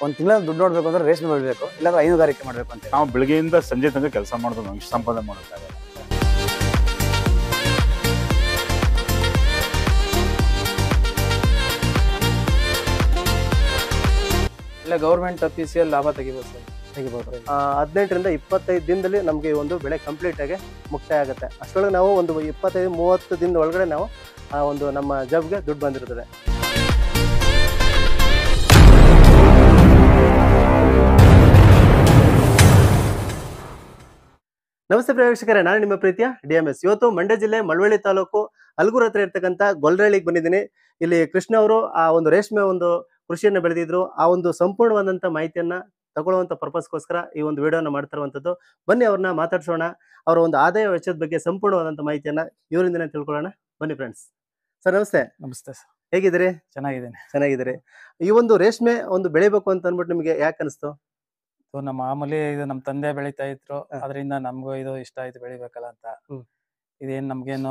ಒಂದ್ ತಿಂಗಳ ದುಡ್ಡು ನೋಡ್ಬೇಕು ಅಂದ್ರೆ ರೇಷ್ಮೆ ಬೆಳಿಬೇಕು ಇಲ್ಲಾಂದ್ರೆ ಹೈನುಗಾರಿಕೆ ಮಾಡ್ಬೇಕು ಅಂತ ನಾವು ಬೆಳಗ್ಗೆಯಿಂದ ಸಂಜೆ ತನಕ ಕೆಲಸ ಮಾಡೋದು ನಾವು ಇಷ್ಟು ಸಂಪಾದನೆ ಮಾಡೋಕ್ಕಾಗಲ್ಲ ಇಲ್ಲ ಗೌರ್ಮೆಂಟ್ ಅಫೀಸಿಯಲ್ ಲಾಭ ತೆಗಿಬೋದು ಸರ್ ತೆಗಿಬಹುದು ಹದಿನೆಂಟರಿಂದ ಇಪ್ಪತ್ತೈದು ದಿನದಲ್ಲಿ ನಮಗೆ ಈ ಒಂದು ಬೆಳೆ ಕಂಪ್ಲೀಟ್ ಆಗಿ ಮುಕ್ತಾಯ ಆಗುತ್ತೆ ಅಷ್ಟರೊಳಗೆ ನಾವು ಒಂದು ಇಪ್ಪತ್ತೈದು ಮೂವತ್ತು ದಿನದ ಒಳಗಡೆ ನಾವು ಆ ಒಂದು ನಮ್ಮ ಜಾಬ್ಗೆ ದುಡ್ಡು ಬಂದಿರ್ತದೆ ನಮಸ್ತೆ ಪ್ರೇಕ್ಷಕರೇ ನಾನು ನಿಮ್ಮ ಪ್ರೀತಿಯ ಡಿ ಎಂ ಎಸ್ ಇವತ್ತು ಮಂಡ್ಯ ಜಿಲ್ಲೆ ಮಳವಳ್ಳಿ ತಾಲೂಕು ಅಲ್ಗೂರ್ ಹತ್ರ ಇರ್ತಕ್ಕಂಥ ಗೊಲ್ರಳ್ಳಿಗೆ ಬಂದಿದ್ದೀನಿ ಇಲ್ಲಿ ಕೃಷ್ಣ ಅವರು ಆ ಒಂದು ರೇಷ್ಮೆ ಒಂದು ಕೃಷಿಯನ್ನು ಬೆಳೆದಿದ್ರು ಆ ಒಂದು ಸಂಪೂರ್ಣವಾದಂಥ ಮಾಹಿತಿಯನ್ನ ತಗೊಳ್ಳುವಂತ ಪರ್ಪಸ್ಗೋಸ್ಕರ ಈ ಒಂದು ವಿಡಿಯೋನ ಮಾಡ್ತಾ ಇರುವಂಥದ್ದು ಬನ್ನಿ ಅವ್ರನ್ನ ಮಾತಾಡ್ಸೋಣ ಅವರ ಒಂದು ಆದಾಯ ವೆಚ್ಚದ ಬಗ್ಗೆ ಸಂಪೂರ್ಣವಾದಂಥ ಮಾಹಿತಿಯನ್ನ ಇವರಿಂದನೇ ತಿಳ್ಕೊಳ್ಳೋಣ ಬನ್ನಿ ಫ್ರೆಂಡ್ಸ್ ಸರ್ ನಮಸ್ತೆ ನಮಸ್ತೆ ಸರ್ ಹೇಗಿದ್ದೀರಿ ಚೆನ್ನಾಗಿದ್ದೀನಿ ಚೆನ್ನಾಗಿದ್ದೀರಿ ಈ ಒಂದು ರೇಷ್ಮೆ ಒಂದು ಬೆಳಿಬೇಕು ಅಂತ ಅಂದ್ಬಿಟ್ಟು ನಿಮಗೆ ಯಾಕೆ ಅನಿಸ್ತು ಸೊ ನಮ್ಮ ಮಾಮೂಲಿ ಇದು ನಮ್ಮ ತಂದೆ ಬೆಳಿತಾ ಇದ್ರು ಹ. ಅದರಿಂದ ನಮಗೂ ಇದು ಇಷ್ಟ ಆಯ್ತು ಬೆಳಿಬೇಕಲ್ಲ ಅಂತ ಹ್ಮ್. ಇದೇನ್ ನಮ್ಗೇನು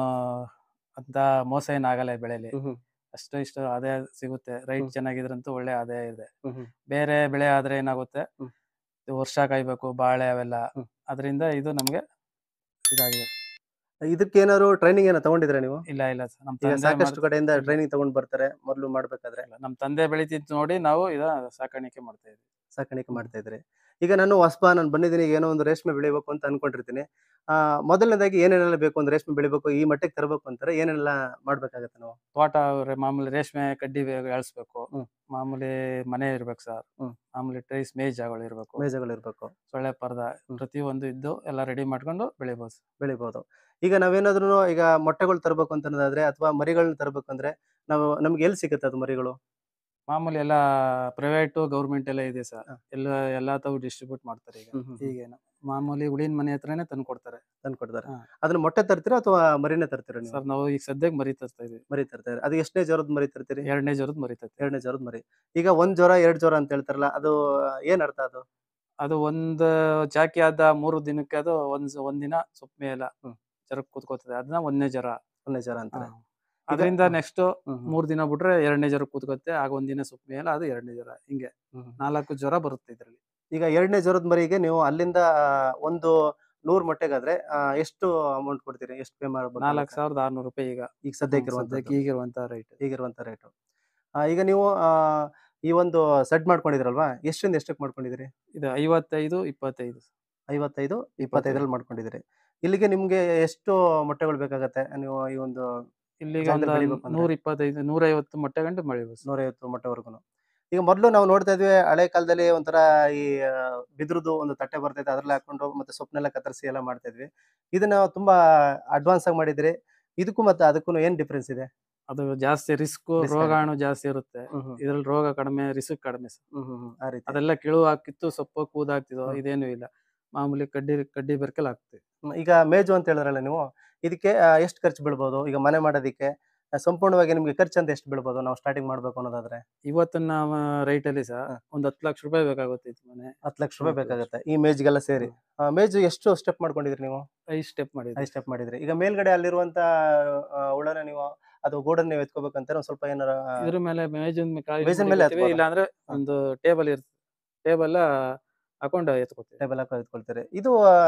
ಅಂತ ಮೋಸ ಏನ್ ಆಗಲ್ಲ ಈ ಬೆಳೆಲಿ ಅಷ್ಟು ಇಷ್ಟು ಆದಾಯ ಸಿಗುತ್ತೆ ರೈಟ್ ಹ್ಮ್. ಚೆನ್ನಾಗಿದ್ರಂತೂ ಒಳ್ಳೆ ಆದಾಯ ಇದೆ ಹ್ಮ್ ಹ್ಮ್. ಬೇರೆ ಬೆಳೆ ಆದ್ರೆ ಏನಾಗುತ್ತೆ ಹ್ಮ್. ಇದು ವರ್ಷ ಕಾಯ್ಬೇಕು ಬಾಳೆ ಅವೆಲ್ಲ ಹ್ಮ್. ಅದರಿಂದ ಇದು ನಮ್ಗೆ ಇದಾಗಿದೆ ಇದಕ್ಕೆ ಏನಾದ್ರು ಟ್ರೈನಿಂಗ್ ಏನೋ ತಗೊಂಡಿದ್ರೆ ನೀವು ಇಲ್ಲ ಇಲ್ಲ sir. ನಮ್ ಈಗ ತಂದೆ ಸಾಕಷ್ಟು ಮಾಡ್- ಕಡೆಯಿಂದ ಇಲ್ಲ. ಟ್ರೈನಿಂಗ್ ತಗೊಂಡ್ ಬರ್ತಾರೆ ಮೊದಲು ಮಾಡ್ಬೇಕಾದ್ರೆ ಇಲ್ಲ, ನಮ್ ತಂದೆ ಬೆಳಿತಿದ್ ನೋಡಿ ನಾವು ಇದ ಸಾಕಾಣಿಕೆ ಮಾಡ್ತಾ ಇದ್ವಿ ಸಾಕಾಣಿಕೆ ಮಾಡ್ತಾ ಇದ್ರಿ ಈಗ ನಾನು ಹೊಸಬ ನಾನು ಬಂದಿದ್ದೀನಿ ಈಗ ಏನೋ ಒಂದು ರೇಷ್ಮೆ ಬೆಳಿಬೇಕು ಅಂತ ಅನ್ಕೊಂಡಿರ್ತೀನಿ ಆ ಮೊದಲನೇದಾಗಿ ಏನೇನೆಲ್ಲ ಬೇಕು ಅಂದ್ರೆ ರೇಷ್ಮೆ ಬೆಳಿಬೇಕು ಈ ಮಟ್ಟಕ್ಕೆ ತರಬೇಕು ಅಂತಾರೆ ಏನೆಲ್ಲ ಮಾಡ್ಬೇಕಾಗತ್ತೆ ನಾವು ತೋಟ ಅವ್ರೆ ಮಾಮೂಲಿ ರೇಷ್ಮೆ ಕಡ್ಡಿ ಎಳ್ಸ್ಬೇಕು ಹ್ಮ್. ಮಾಮೂಲಿ ಮನೆ ಇರ್ಬೇಕು ಸರ್ ಹ್ಮ್. ಮಾಮೂಲಿ ಟ್ರೈಸ್ ಮೇಜಗಳು ಇರ್ಬೇಕು ಮೇಜಗಳು ಇರ್ಬೇಕು ಸೊಳ್ಳೆ ಪರ್ದ ಪ್ರತಿಯೊಂದು ಇದ್ದು ಎಲ್ಲ ರೆಡಿ ಮಾಡ್ಕೊಂಡು ಬೆಳಿಬೋದು sir. ಬೆಳಿಬಹುದು ಈಗ ನಾವೇನಾದ್ರೂ ಈಗ ಮೊಟ್ಟೆಗಳು ತರಬೇಕು ಅಂತ ಅನ್ನೋದಾದ್ರೆ ಅಥವಾ ಮರಿಗಳನ್ನ ತರಬೇಕು ಅಂದ್ರೆ ನಾವು ನಮ್ಗೆ ಎಲ್ಲಿ ಸಿಗುತ್ತೆ ಅದು ಮರಿಗಳು ಮಾಮೂಲಿ ಎಲ್ಲ ಪ್ರೈವೇಟ್ ಗೌರ್ಮೆಂಟ್ ಎಲ್ಲ ಇದೆ ಸರ್ ಹ. ಎಲ್ಲ ಎಲ್ಲಾ ತಾವು ಡಿಸ್ಟ್ರಿಬ್ಯೂಟ್ ಮಾಡ್ತಾರೆ ಈಗ ಈಗೇನು ಮಾಮೂಲಿ ಉಳಿನ ಮನೆ ಹತ್ರನೇ ತಂದು ಕೊಡ್ತಾರೆ ತಂದು ಕೊಡ್ತಾರೆ ಹಾ. ಅದನ್ನ ಮೊಟ್ಟೆ ತರ್ತೀರಾ ಅಥವಾ ಮರಿನೇ ತರ್ತೀರಾ ನೀವು ಸರ್ ನಾವು ಈಗ ಸದ್ಯಕ್ಕೆ ಮರಿ ತರ್ತಾ ಇದೀವಿ ಮರಿ ತರ್ತಾರೆ ಅದು ಎಷ್ಟನೇ ಜ್ವರದ ಮರಿ ತರ್ತೀರಿ ಎರಡನೇ ಜ್ವರದ ಮರಿ ತರ್ತೀವಿ ಎರಡನೇ ಜ್ವರದ ಮರಿ ಈಗ ಒಂದ್ ಜ್ವರ ಎರಡ್ ಜ್ವರ ಅಂತ ಹೇಳ್ತಾರಲ್ಲ ಅದು ಏನ್ ಅರ್ಥ ಅದು ಅದು ಒಂದು ಚಾಕಿ ಆದ ಮೂರು ದಿನಕ್ಕೆ ಅದು ಒಂದ್ ಒಂದಿನ ಸೊಪ್ಪು ಮೇಲೆ ಹ್ಮ್. ಜ್ವರಕ್ಕೆ ಕೂತ್ಕೋತದೆ ಅದನ್ನ ಒಂದನೇ ಜ್ವರ ಒಂದನೇ ಜ್ವರ ಅಂತಾರೆ ಅದರಿಂದ ನೆಕ್ಸ್ಟ್ ಹ್ಮ್, ಹ್ಮ್. ಮೂರ್ ದಿನ ಬಿಟ್ರೆ ಎರಡನೇ ಜ್ವರ ಕೂತ್ಕೊತ್ತೆ ಆಗ ಒಂದಿನ ಸೊಪ್ಪು ಮೇಲೆ ಅದು ಎರಡನೇ ಜ್ವರ ಹಿಂಗೆ ಹ್ಮ್. ನಾಲ್ಕು ಜ್ವರ ಬರುತ್ತೆ ಇದ್ರಲ್ಲಿ ಈಗ ಎರಡನೇ ಜ್ವರದ ಮರಿಗೆ ನೀವು ಅಲ್ಲಿಂದ ಒಂದು ನೂರ್ ಮೊಟ್ಟೆಗಾದ್ರೆ ಆ, ಎಷ್ಟು ಅಮೌಂಟ್ ಕೊಡ್ತೀರಿ ಎಷ್ಟು ಪೇ ನಾಲ್ಕು ಮಾಡ್ಬೇಕು ಸಾವಿರದ ಆರ್ನೂರು ರೂಪಾಯಿ ಈಗ ಈಗ ಸದ್ಯಕ್ಕೆ ಸದ್ಯಕ್ಕೆ ಇರುವಂತದ್ದು ಈಗಿರುವಂತ ರೈಟ್ ಈಗಿರುವಂತ ರೇಟು ಈಗ ನೀವು ಆ, ಈ ಒಂದು ಸೆಟ್ ಮಾಡ್ಕೊಂಡಿದ್ರಲ್ವಾ ಎಷ್ಟರಿಂದ ಎಷ್ಟಕ್ಕೆ ಮಾಡ್ಕೊಂಡಿದ್ದೀರಿ ಇದು ಐವತ್ತೈದು ಇಪ್ಪತ್ತೈದು ಐವತ್ತೈದು ಇಪ್ಪತ್ತೈದರಲ್ಲಿ ಮಾಡ್ಕೊಂಡಿದ್ದೀರಿ ಇಲ್ಲಿಗೆ ನಿಮ್ಗೆ ಎಷ್ಟು ಮೊಟ್ಟೆಗಳು ಬೇಕಾಗತ್ತೆ ನೀವು ಈ ಒಂದು ಇಲ್ಲಿಗೆ ಜಾಗದಲ್ಲಿ ಒಂದು ಬೆಳಿಬೇಕು ಅಂದ್ರೆ? ನೂರ ಇಪ್ಪತ್ತೈದು ನೂರೈವತ್ತು ಮೊಟ್ಟೆ ಗಂಟು ಮಳಿಬೋದು sir. ನೂರೈವತ್ತು ಮೊಟ್ಟೆವರೆಗೂ ಈಗ ಮೊದಲು ನಾವು ನೋಡ್ತಾ ಇದ್ವಿ ಹಳೆ ಕಾಲದಲ್ಲಿ ಒಂಥರ ಈ ಆ, ಬಿದಿರುದು ಒಂದು ತಟ್ಟೆ ಬರ್ತೈತೆ ಅದ್ರಲ್ಲಿ ಹಾಕೊಂಡು ಮತ್ತೆ ಸೊಪ್ಪನೆಲ್ಲ ಕತ್ತರಿಸಿ ಎಲ್ಲ ಮಾಡ್ತಾ ಇದ್ವಿ ಇದನ್ನ ತುಂಬಾ ಅಡ್ವಾನ್ಸ್ ಆಗಿ ಮಾಡಿದ್ರಿ ಇದಕ್ಕೂ ಮತ್ತೆ ಅದಕ್ಕೂ ಏನ್ ಡಿಫ್ರೆನ್ಸ್ ಇದೆ ಅದು ಜಾಸ್ತಿ ರಿಸ್ಕ್ Risk ರೋಗಾಣು ಜಾಸ್ತಿ ಇರುತ್ತೆ ಹ್ಮ್ ಹ್ಮ್. ಇದ್ರಲ್ಲಿ ರೋಗ ಕಡಿಮೆ ರಿಸ್ಕ್ ಕಡಿಮೆ sir. ಹ್ಮ್ ಹ್ಮ್ ಹ್ಮ್. ಆ ರೀತಿ ಅದೆಲ್ಲ ಕಿಳು ಹಾಕಿತ್ತು ಸೊಪ್ಪು ಕೂದಾಕ್ತಿದ್ವು ಹ್ಮ್. ಇದೇನು ಇಲ್ಲ ಮಾಮೂಲಿ ಕಡ್ಡಿ ಕಡ್ಡಿ ಬೆರ್ಕಲ್ ಹಾಕ್ತಿವಿ ಹ್ಮ್. ಈಗ ಮೇಜು ಅಂತ ಹೇಳಿದ್ರಲ್ಲ ನೀವು ಇದಕ್ಕೆ ಎಷ್ಟು ಖರ್ಚು ಬೀಳ್ಬೋದು ಈಗ ಮನೆ ಮಾಡೋದಕ್ಕೆ ಆ, ಸಂಪೂರ್ಣವಾಗಿ ನಿಮ್ಗೆ ಖರ್ಚು ಅಂತ ಎಷ್ಟು ಬೀಳ್ಬೋದು ನಾವು ಸ್ಟಾರ್ಟಿಂಗ್ ಮಾಡ್ಬೇಕು ಅನ್ನೋದಾದ್ರೆ ಇವತ್ತಿನ ರೈಟ್ ಅಲ್ಲಿ ಸಹ ಹ. ಒಂದ್ ಹತ್ತು ಲಕ್ಷ ರೂಪಾಯಿ ಬೇಕಾಗುತ್ತೆ ಇದು ಮನೆ ಹತ್ತು ಲಕ್ಷ ರೂಪಾಯಿ ಹತ್ತು ಲಕ್ಷ. ಬೇಕಾಗುತ್ತೆ ಈ ಮೇಜ್ಗೆಲ್ಲ ಸೇರಿ ಆ, ಮೇಜು ಎಷ್ಟು ಸ್ಟೆಪ್ ಮಾಡ್ಕೊಂಡಿದ್ರಿ ನೀವು ಐದು ಸ್ಟೆಪ್ ಮಾಡಿದ್ವಿ ಐದು ಸ್ಟೆಪ್ ಮಾಡಿದ್ರಿ ಈಗ ಮೇಲ್ಗಡೆ ಅಲ್ಲಿರುವಂತ ಆ, ಹುಳನ ನೀವು ಅದು ಗೂಡನ್ನ ನೀವು ಎತ್ಕೋಬೇಕಂತ ಒಂದ್ ಸ್ವಲ್ಪ ಏನಾರ ಆ, ಇದ್ರ ಮೇಲೆ ಮೇಜಿನ ಮೇಜಿನ ಮೇಲೆ ಮೇಲೆ ಇಲ್ಲ ಅಂದ್ರೆ ಒಂದು ಟೇಬಲ್ ಇರ್ತದೆ ಟೇಬಲ್ ಹಾಕೊಂಡು ಎತ್ಕೋತೀವಿ ಟೇಬಲ್ ಹಾಕಿ ಎತ್ಕೊಳ್ತೀರಿ ಇದು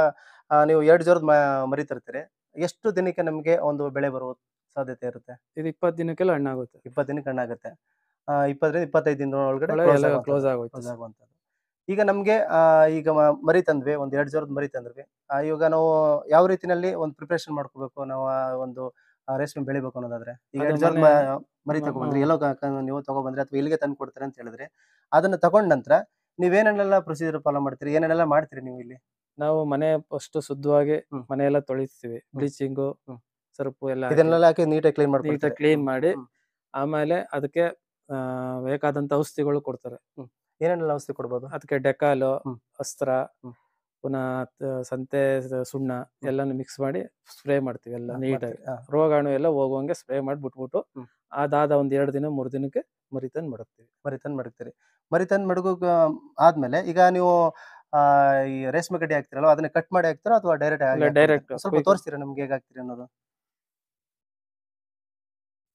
ಆ, ನೀವು ಎರಡು ಜೋರದ ಮರಿ ತರ್ತೀರಿ ಎಷ್ಟು ದಿನಕ್ಕೆ ನಮಗೆ ಒಂದು ಬೆಳೆ ಬರುವ ಸಾಧ್ಯತೆ ಇರುತ್ತೆ ಇದು ಇಪ್ಪತ್ತು ದಿನಕ್ಕೆಲ್ಲ ಹಣ್ಣಾಗುತ್ತೆ ಇಪ್ಪತ್ತು ದಿನಕ್ಕೆ ಹಣ್ಣಾಗುತ್ತೆ ಆ, ಇಪ್ಪತ್ತರಿಂದ ಇಪ್ಪತ್ತೈದು ದಿನದ ಒಳಗಡೆ ಒಳ್ಳೆ close ಎಲ್ಲ ಆಗುವಂಥದ್ದು. ಕ್ಲೋಸ್ ಆಗೋಯ್ತು close ಆಗುವಂಥದ್ದು ಈಗ ನಮ್ಗೆ ಆ, ಈಗ ಮ- ಮರಿ ತಂದ್ವಿ ಒಂದ್ ಎರಡ್ ಜೋರದ ಮರಿ ತಂದ್ವಿ ಆ, ಇವಾಗ ನಾವು ಯಾವ ರೀತಿನಲ್ಲಿ ಒಂದು ಪ್ರಿಪರೇಷನ್ ಮಾಡ್ಕೋಬೇಕು ನಾವು ಆ ಒಂದು ಆ, ರೇಷ್ಮೆ ಬೆಳಿಬೇಕು ಅನ್ನೋದಾದ್ರೆ ಈಗ ಅದು ಎರಡ್ ಜೋರದ ಮನೆ- ಮ- ಮರಿ ಮ- ತಗೊಂಡ್ರಿ ಮ- ಎಲ್ಲೋ ಕ- ಕ- ನೀವು ತಗೊಬಂದ್ರಿ ಅಥವಾ ಇಲ್ಲಿಗೆ ತಂದು ಕೊಡ್ತೀರಿ ಅಂತ ಹೇಳಿದ್ರೆ ಅದನ್ನ ತಗೊಂಡ ನಂತರ ನೀವೇನೇನೆಲ್ಲ ಪ್ರೊಸೀಜರ್ ಫಾಲೋ ಮಾಡ್ತೀರಿ ಏನೇನೆಲ್ಲ ಮಾಡ್ತೀರಿ ನೀವು ಇಲ್ಲಿ ನಾವು ಮನೆ ಫಸ್ಟ್ ಶುದ್ಧವಾಗಿ ಹ್ಮ್. ಮನೆ ಎಲ್ಲ ತೊಳಿತೀವಿ ಬ್ಲೀಚಿಂಗು ಹ್ಮ್. ಸರ್ಪು ಎಲ್ಲ ಇದನ್ನೆಲ್ಲ ಹಾಕಿ ನೀಟಾಗಿ ಕ್ಲೀನ್ ನೀಟಾಗಿ ಮಾಡ್ಕೊಳ್ತೀರಿ ಕ್ಲೀನ್ ಮಾಡಿ ಹ್ಮ್. ಆಮೇಲೆ ಅದಕ್ಕೆ ಆ, ಬೇಕಾದಂತ ಔಷಧಿಗಳು ಕೊಡ್ತಾರೆ ಏನೇನೆಲ್ಲ ಔಷಧಿ ಕೊಡ್ಬೋದು ಅದಕ್ಕೆ ಡೆಕಾಲು ಹ್ಮ್. ಅಸ್ತ್ರ ಹ್ಮ್. ಪುನಃ ತ- ಸಂತೆ ಸ- ಸುಣ್ಣ ಎಲ್ಲಾನು ಮಿಕ್ಸ್ ಮಾಡಿ ಸ್ಪ್ರೇ ಮಾಡ್ತೀವಿ ಎಲ್ಲ ನೀಟಾಗಿ ಮಾಡ್ತೀರಿ. ಹಾ. ರೋಗಾಣು ಎಲ್ಲ ಹೋಗುವಂಗೆ ಸ್ಪ್ರೇ ಮಾಡಿ ಬಿಟ್ಬಿಟ್ಟು ಹ್ಮ್. ಅದಾದ ಒಂದ್ ಎರಡು ದಿನ ಮೂರು ದಿನಕ್ಕೆ ಮರಿ ತಂದು ಮಡಗ್ತೀವಿ ಮರಿ ತಂದು ಮಡಗ್ತೀರಿ ಮರಿ ತಂದು ಮಡಗೋ ಆದ್ಮೇಲೆ ಈಗ ನೀವು ಆ, ಈ ರೇಷ್ಮೆ ಗಡ್ಡೆ ಹಾಕ್ತಿರಲ್ಲ ಅದನ್ನ ಕಟ್ ಮಾಡಿ ಹಾಕ್ತೀರಾ ಅಥವಾ ಡೈರೆಕ್ಟ್ ಇಲ್ಲ, direct ಸ್ವಲ್ಪ quick. ತೋರಿಸ್ತೀರಾ ನಮ್ಗೆ ಹೇಗೆ ಹಾಕ್ತೀರಿ ಅನ್ನೋದು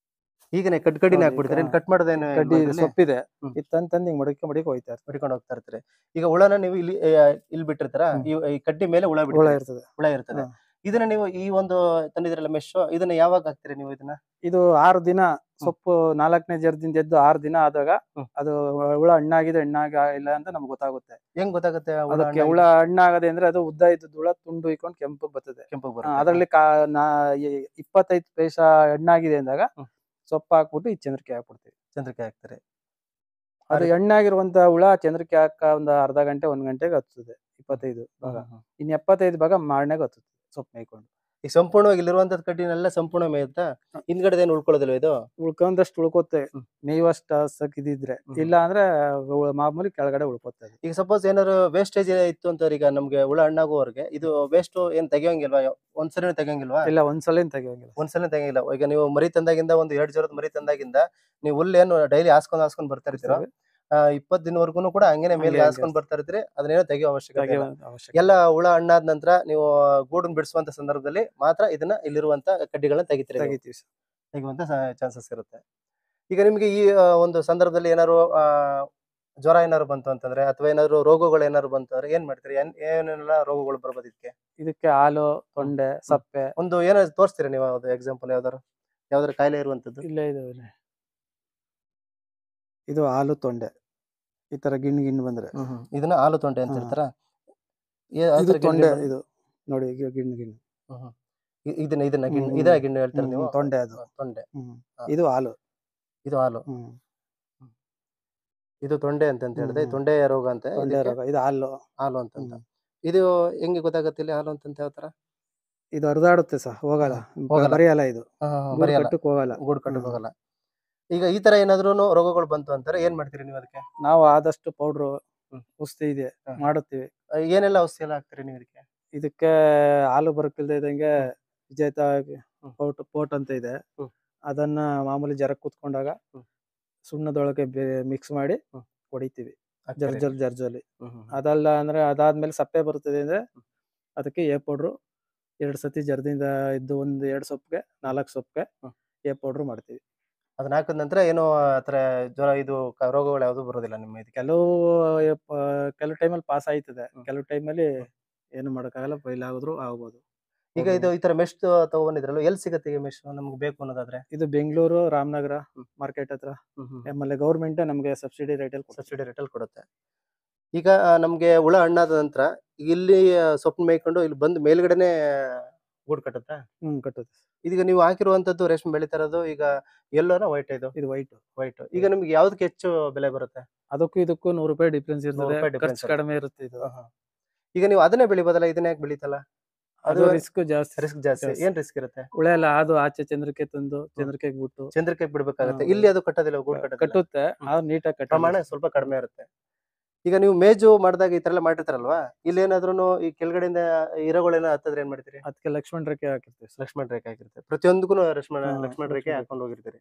ಈಗನೇ ಕಡ್ ಕಡ್ಡಿನೇ ಹೌದು, ಹಾಕ್ಬಿಡ್ತಾರೆ ಈಗ ಕಟ್ ಮಾಡೋದೇನು ಕಡ್ಡಿ ಇಲ್ವಾ ಇದ್ರಲ್ಲಿ? ಸೊಪ್ಪಿದೆ ಹ್ಮ್. ಇದು ತಂದ್ ತಂದ್ ಹಿಂಗ್ ಮಡಕೆ ಮಡಿಕೆ ಹೋಯ್ತಾ ಇರ್ತದೆ ಹೊಡಿಕೊಂಡು ಹೋಗ್ತಾ ಇರ್ತಾರೆ ಈಗ ಹುಳನ ನೀವು ಇಲ್ಲಿ ಆ, ಇಲ್ಲಿ ಬಿಟ್ಟಿರ್ತಾರ ಹ್ಮ್. ಈ ಈ ಕಡ್ಡಿ ಮೇಲೆ ಹುಳ ಹುಳ ಬಿಡ್ತಾರೆ ಇರ್ತದೆ ಹುಳ ಇರ್ತದೆ ಹಾ. ಇದನ್ನ ನೀವು ಈ ಒಂದು ತಂದಿದ್ರಲ್ಲ ಮೆಶ್ ಇದನ್ನ ಯಾವಾಗ ಹಾಕ್ತೀರಿ ನೀವು ಇದನ್ನ ಇದು ಆರು ದಿನ ಸೊಪ್ಪು ನಾಲ್ಕನೇ ಜರದಿಂದ ಎದ್ದು ಆರು ದಿನ ಆದಾಗ ಹ್ಮ್. ಅದು ಹುಳ ಹಣ್ಣಾಗಿದೆ ಹಣ್ಣಾಗ ಇಲ್ಲ ಅಂತ ನಮ್ಗೆ ಗೊತ್ತಾಗುತ್ತೆ ಹೆಂಗ್ ಗೊತ್ತಾಗುತ್ತೆ ಹುಳ ಅದಕ್ಕೆ ಹಣ್ಣಾಗಿ- ಹುಳ ಹಣ್ಣಾಗದೆ ಅಂದ್ರೆ ಅದು ಉದ್ದ ಇದ್ದದ್ದು ಹುಳ ತುಂಡು ಇಕ್ಕೊಂಡು ಕೆಂಪು ಬರ್ತದೆ ಕೆಂಪಗ್ ಆ, ಬರುತ್ತೆ ಅದ್ರಲ್ಲಿ ಕಾ ನಾ ಈ- ಇಪ್ಪತ್ತೈದು ಪೈಸ ಹಣ್ಣಾಗಿದೆ ಅಂದಾಗ ಹ್ಮ್. ಸೊಪ್ಪು ಹಾಕ್ಬಿಟ್ಟು ಈ ಚಂದ್ರಿಕೆ ಹಾಕ್ಬಿಡ್ತೀವಿ ಚಂದ್ರಿಕೆ ಹಾಕ್ತಾರೆ ಅದು ಹಣ್ಣಾಗಿರುವಂತ ಹುಳ ಚಂದ್ರಿಕೆ ಹಾಕ ಒಂದು ಅರ್ಧ ಗಂಟೆ ಒಂದ್ ಗಂಟೆಗೆ ಹತ್ತುತ್ತದೆ ಇಪ್ಪತ್ತೈದು ಭಾಗ ಇನ್ ಎಪ್ಪತ್ತೈದು ಭಾಗ ಮಾರನೆಗೆ ಹತ್ತುತ್ತೆ ಸೊಪ್ಪು ಮೇಯ್ಕೊಂಡು ಈ ಸಂಪೂರ್ಣವಾಗಿ ಇಲ್ಲಿರುವಂತದ್ ಕಡ್ಡಿನೆಲ್ಲ ಸಂಪೂರ್ಣ ಮೇಯುತ್ತಾ ಹಿಂದ್ಗಡೆ ಏನು ಉಳ್ಕೊಳ್ಳೋದಿಲ್ಲ ಇದು ಉಳ್ಕೊಂಡಷ್ಟು ಉಳ್ಕೋತೆ ಹ್ಮ್. ಮೇಯುವಷ್ಟು ಇದಿದ್ರೆ ಹ್ಮ್. ಇಲ್ಲ ಅಂದ್ರೆ ಉ- ಮಾಮೂಲಿ ಕೆಳಗಡೆ ಉಳ್ಕೋತೆ ಅದು. ಈಗ ಸಪೋಸ್ ಏನಾದ್ರು ವೇಸ್ಟೇಜ್ ಇತ್ತು ಅಂತ ಈಗ ನಮ್ಗೆ ಹುಳ ಹಣ್ಣಾಗುವವರೆಗೆ ಇದು ವೇಸ್ಟ್ ಏನ್ ತೆಗಿಯೋಂಗಿಲ್ವಾ ಒಂದ್ಸರಿ ತೆಗಿಯೋಂಗಿಲ್ವಾ ಇಲ್ಲ ಒಂದ್ಸಲ ತೆಗಿಯೋಂಗಿಲ್ಲ ಒಂದ್ಸಲ ತೆಗಿಯಂಗಿಲ್ಲ ಈಗ ನೀವು ಮರಿ ತಂದಾಗಿಂದ ಒಂದು ಎರಡ್ ಜೋರದ ಮರಿ ತಂದಾಗಿಂದ ನೀವು ಹುಲ್ಲು ಏನು ಡೈಲಿ ಹಾಸ್ಕೊಂಡ್ ಹಾಸ್ಕೊಂಡ್ ಬರ್ತಾ ಇರ್ತೀರೋ ಇಪ್ಪತ್ ದಿನವರೆಗೂ ಕೂಡ ಹಂಗೇನೆ ಮೇಲೆ ಹಂಗೆ ಹಾಸ್ಕೊಂಡ್ ಬರ್ತಾ ಇರ್ತೀರಿ ಅದನ್ನೇನೋ ತೆಗಿಯೋ ಅವಶ್ಯಕತೆ ತೆಗಿಯೋ ಇಲ್ಲ ಅವಶ್ಯಕ ಎಲ್ಲ ಹುಳ ಹಣ್ಣಾದ ನಂತರ ನೀವು ಗೂಡನ್ ಬಿಡಿಸುವಂತ ಸಂದರ್ಭದಲ್ಲಿ ಮಾತ್ರ ಇದನ್ನ ಇಲ್ಲಿರುವಂತ ಕಡ್ಡಿಗಳನ್ನ ತೆಗಿತೀರಿ ನೀವು. ತೆಗಿತೀವಿ ಸರ್. ತೆಗುವಂತ ಚಾನ್ಸಸ್ ಇರುತ್ತೆ ಈಗ ನಿಮ್ಗೆ ಈ ಆ, ಒಂದು ಸಂದರ್ಭದಲ್ಲಿ ಏನಾದ್ರು ಆ, ಜ್ವರ ಏನಾದ್ರು ಬಂತು ಅಂತಂದ್ರೆ ಅಥವಾ ಏನಾದ್ರು ರೋಗಗಳು ಏನಾದ್ರು ಬಂತು ಅಂದ್ರೆ ಏನ್ ಮಾಡ್ತೀರಿ ಏನ್- ಏನೆಲ್ಲ ರೋಗಗಳು ಬರ್ಬೋದು ಇದಕ್ಕೆ ಇದಕ್ಕೆ ಹಾಲು ತೊಂಡೆ ಸಪ್ಪೆ ಒಂದು ಏನಾದ್ರು ತೋರಿಸ್ತೀರಾ ನೀವು ಅದು ಎಕ್ಸಾಂಪಲ್ ಯಾವ್ದಾರು ಯಾವ್ದಾರು ಕಾಯಿಲೆ ಇರುವಂತದ್ದು ಇಲ್ಲೇ ಇದು ಇಲ್ಲೇ. ಇದು ಹಾಲು ತೊಂಡೆ ಈ ತರ ಗಿಣ್ಣು ಗಿಣ್ಣು ಬಂದ್ರೆ ಇದನ್ನ ಹಾಲು ತೊಂಡೆ ಅಂತ ಹಾ. ಹೇಳ್ತಾರ ಏ- ಆ ಇದು ಥರ ತೊಂಡೆ ಗಿಣ್ಣು- ಇದು ನೋಡಿ ಈಗ ಗಿಣ್ಣು ಗಿಣ್ಣು ಹ್ಮ್ ಹ್ಮ್. ಇ- ಇದನ್ನ ಇದನ್ನ ಗಿಣ್ಣು ಹ್ಮ್, ಇದೇ ಹ್ಮ್. ಗಿಣ್ಣು ಹೇಳ್ತಾರೆ ಹ್ಮ್, ನೀವು ತೊಂಡೆ ಅದು. ಹಾ, ತೊಂಡೆ ಹ್ಮ್. ಹಾ. ಇದು ಹಾಲು ಇದು ಹಾಲು ಹ್ಮ್ ಇದು ತೊಂಡೆ ಅಂತ ಅಂತ ಹೇಳಿದೆ ಹ್ಮ್. ತೊಂಡೆ ರೋಗ ಅಂತ ತೊಂಡೆ ಇದಕ್ಕೆ ರೋಗ ಇದು ಹಾಲು ಹಾಲು ಅಂತಂತ ಹ್ಮ್. ಇದು ಹೆಂಗೆ ಗೊತ್ತಾಗತ್ತಿಲ್ಲ ಹಾಲು ಅಂತಂತ ಯಾವ ತರ ಇದು ಹರಿದಾಡುತ್ತೆ ಸಹ ಹೋಗಲ್ಲ ಹೋಗಲ್ಲ. ಬರೆಯಲ್ಲ ಇದು ಗೂಡು ಬರೆಯಲ್ಲ ಕಟ್ಟಕ್ ಹೋಗಲ್ಲ ಗೂಡು ಕಟ್ಟಕ್ ಹ್ಮ್. ಹೋಗಲ್ಲ ಈಗ ಈ ತರ ಏನಾದ್ರು ರೋಗಗಳು ಬಂತು ಅಂತಾರೆ ಏನ್ ಮಾಡ್ತೀರಿ ನೀವು ಅದಕ್ಕೆ ನಾವು ಆದಷ್ಟು ಪೌಡ್ರು ಹ್ಮ್. ಔಷಧಿ ಇದೆ ಹಾ. ಮಾಡುತ್ತೀವಿ ಆ, ಏನೆಲ್ಲ ಔಷಧಿ ಎಲ್ಲ ಹಾಕ್ತೀರಿ ನೀವು ಇದಕ್ಕೆ ಇದಕ್ಕೆ ಹಾಲು ಬರಕಿಲ್ದೆ ಇದ್ದಂಗೆ ವಿಜೇತ ಹ್ಮ್. ಪೋಟ್ ಪೋಟ್ ಅಂತ ಇದೆ ಹ್ಮ್. ಅದನ್ನ ಮಾಮೂಲಿ ಜರ ಕೂತ್ಕೊಂಡಾಗ ಹ್ಮ್. ಸುಣ್ಣದೊಳಗೆ ಮಿಕ್ಸ್ ಮಾಡಿ ಹ್ಮ್. ಹೊಡಿತೀವಿ ಹಾಕ್ತೀರಿ? ಜರ್ಜಲ್ ಜರ್ಜಲಿ ಹ್ಮ್, ಹ್ಮ್, ಹ್ಮ್. ಅದಲ್ಲ ಅಂದ್ರೆ ಅದಾದ್ಮೇಲೆ ಸಪ್ಪೆ ಬರ್ತದೆ ಅಂದ್ರೆ ಅದಕ್ಕೆ ಎ ಪೌಡ್ರು ಎರಡು ಸತಿ ಜರದಿಂದ ಇದ್ದು ಒಂದು ಎರಡು ಸೊಪ್ಪಿಗೆ ನಾಲ್ಕು ಸೊಪ್ಪಿಗೆ ಹ್ಮ್. ಎ ಪೌಡ್ರು ಮಾಡ್ತೀವಿ ಅದನ್ನ ಹಾಕಿದ ನಂತರ ಏನೋ ಆತರ ಜ್ವರ ಇದು ಕ- ರೋಗಗಳು ಯಾವ್ದು ಬರೋದಿಲ್ಲ ನಿಮ್ಮ ಇದಕ್ಕೆ ಕೆಲವು ಎಪ್ಪ- ಕೆಲವು ಟೈಮಲ್ಲಿ ಪಾಸ್ ಆಯ್ತದೆ ಹ್ಮ್. ಕೆಲವು ಟೈಮಲ್ಲಿ ಏನು ಮಾಡೋಕ್ಕಾಗಲ್ಲ ಫೈಲ್ ಆಗೋದ್ರು ಆಗ್ಬೋದು ಈಗ ಇದು ಈ ತರ ಮೆಶ್ ತಗೊಂಡಿದ್ರಲ್ಲ ಎಲ್ಲಿ ಸಿಗತ್ತೆ ಮೆಶ್ ನಮ್ಗೆ ಬೇಕು ಅನ್ನೋದಾದ್ರೆ ಇದು ಬೆಂಗಳೂರು ರಾಮನಗರ ಹ್ಮ್. ಮಾರ್ಕೆಟ್ ಹತ್ರ ಆಮೇಲೆ ಗೌರ್ಮೆಂಟ್ ನಮಗೆ ಸಬ್ಸಿಡಿ ರೇಟಲ್ಲಿ ಕೊಡ್ತದೆ ಸಬ್ಸಿಡಿ ರೇಟಲ್ಲಿ ಕೊಡುತ್ತೆ ಈಗ ಆ, ನಮ್ಗೆ ಹುಳ ಹಣ್ಣಾದ ನಂತರ ಇಲ್ಲಿ ಆ, ಸೊಪ್ಪು ಮೇಯ್ಕೊಂಡು ಇಲ್ಲಿ ಬಂದು ಮೇಲ್ಗಡೆನೆ ಗೂಡು ಕಟ್ಟುತ್ತಾ ಹ್ಮ್ ಕಟ್ಟುತ್ತೆ ಇದೀಗ ನೀವು ಹಾಕಿರುವಂತದ್ದು ರೇಷ್ಮೆ ಬೆಳೀತಾ ಇರೋದು ಈಗ ಎಲ್ಲೋನ ವೈಟ್ ಇದು ಇದು ವೈಟ್ ವೈಟ್ ಈಗ ನಿಮ್ಗೆ ಯಾವ್ದಕ್ಕೆ ಹೆಚ್ಚು ಬೆಲೆ ಬರುತ್ತೆ ಅದಕ್ಕೂ ಇದಕ್ಕೂ ನೂರು ರೂಪಾಯಿ ಡಿಫ್ರೆನ್ಸ್ ನೂರು ಇರ್ತದೆ ರೂಪಾಯಿ difference ಖರ್ಚು ಇರುತ್ತೆ. ಕಡಿಮೆ ಇರುತ್ತೆ ಇದು ಈಗ ನೀವು ಅದನ್ನೇ ಬೆಳಿಬೋದಲ್ಲ ಇದನ್ನ ಯಾಕೆ ಬೆಳೀತಲ್ಲ ಅದು ಅದು ರಿಸ್ಕ್ ಜಾಸ್ತಿ ರಿಸ್ಕ್ ಜಾಸ್ತಿ ಜಾಸ್ತಿ. ಏನ್ ರಿಸ್ಕ್ ಇರುತ್ತೆ ಹುಳ ಎಲ್ಲ ಅದು ಆಚೆ ಚಂದ್ರಕ್ಕೆ ತಂದು ಚಂದ್ರಕ್ಕೆ ಬಿಟ್ಟು ಚಂದ್ರಕ್ಕೆ ಬಿಡ್ಬೇಕಾಗತ್ತೆ ಹಾ. ಇಲ್ಲಿ ಅದು ಕಟ್ಟೋದಿಲ್ಲ ಗೂಡು ಕಟ್ಟೋದಿಲ್ಲ ಕಟ್ಟುತ್ತೆ ಆದ್ರೆ ನೀಟಾಗಿ ಕಟ್ಟ ಪ್ರಮಾಣ ಸ್ವಲ್ಪ ಕಡಿಮೆ ಇರುತ್ತೆ ಈಗ ನೀವು ಮೇಜು ಮಾಡಿದಾಗ ಈ ತರ ಎಲ್ಲ ಮಾಡಿರ್ತಾರಲ್ವಾ ಇಲ್ಲಿ ಏನಾದ್ರೂ ಈ ಕೆಳಗಡೆಯಿಂದ ಇರಗಳೇನ ಹತ್ತದ್ರೆ ಏನ್ ಮಾಡ್ತೀರಿ ಅದಕ್ಕೆ ಲಕ್ಷ್ಮಣ್ ರೇಖೆ ಹಾಕಿರ್ತೀವಿ ಸರ್. ಲಕ್ಷ್ಮಣ ರೇಖೆ ಹಾಕಿರ್ತಾರೆ ಪ್ರತಿಯೊಂದಕ್ಕೂ ಲಕ್ಷ್ಮಣ ಹಾ, ಲಕ್ಷ್ಮಣ ರೇಖೆ ಲಕ್ಷ್ಮಣ ಹಾಕೊಂಡು ಹೋಗಿರ್ತೀರಿ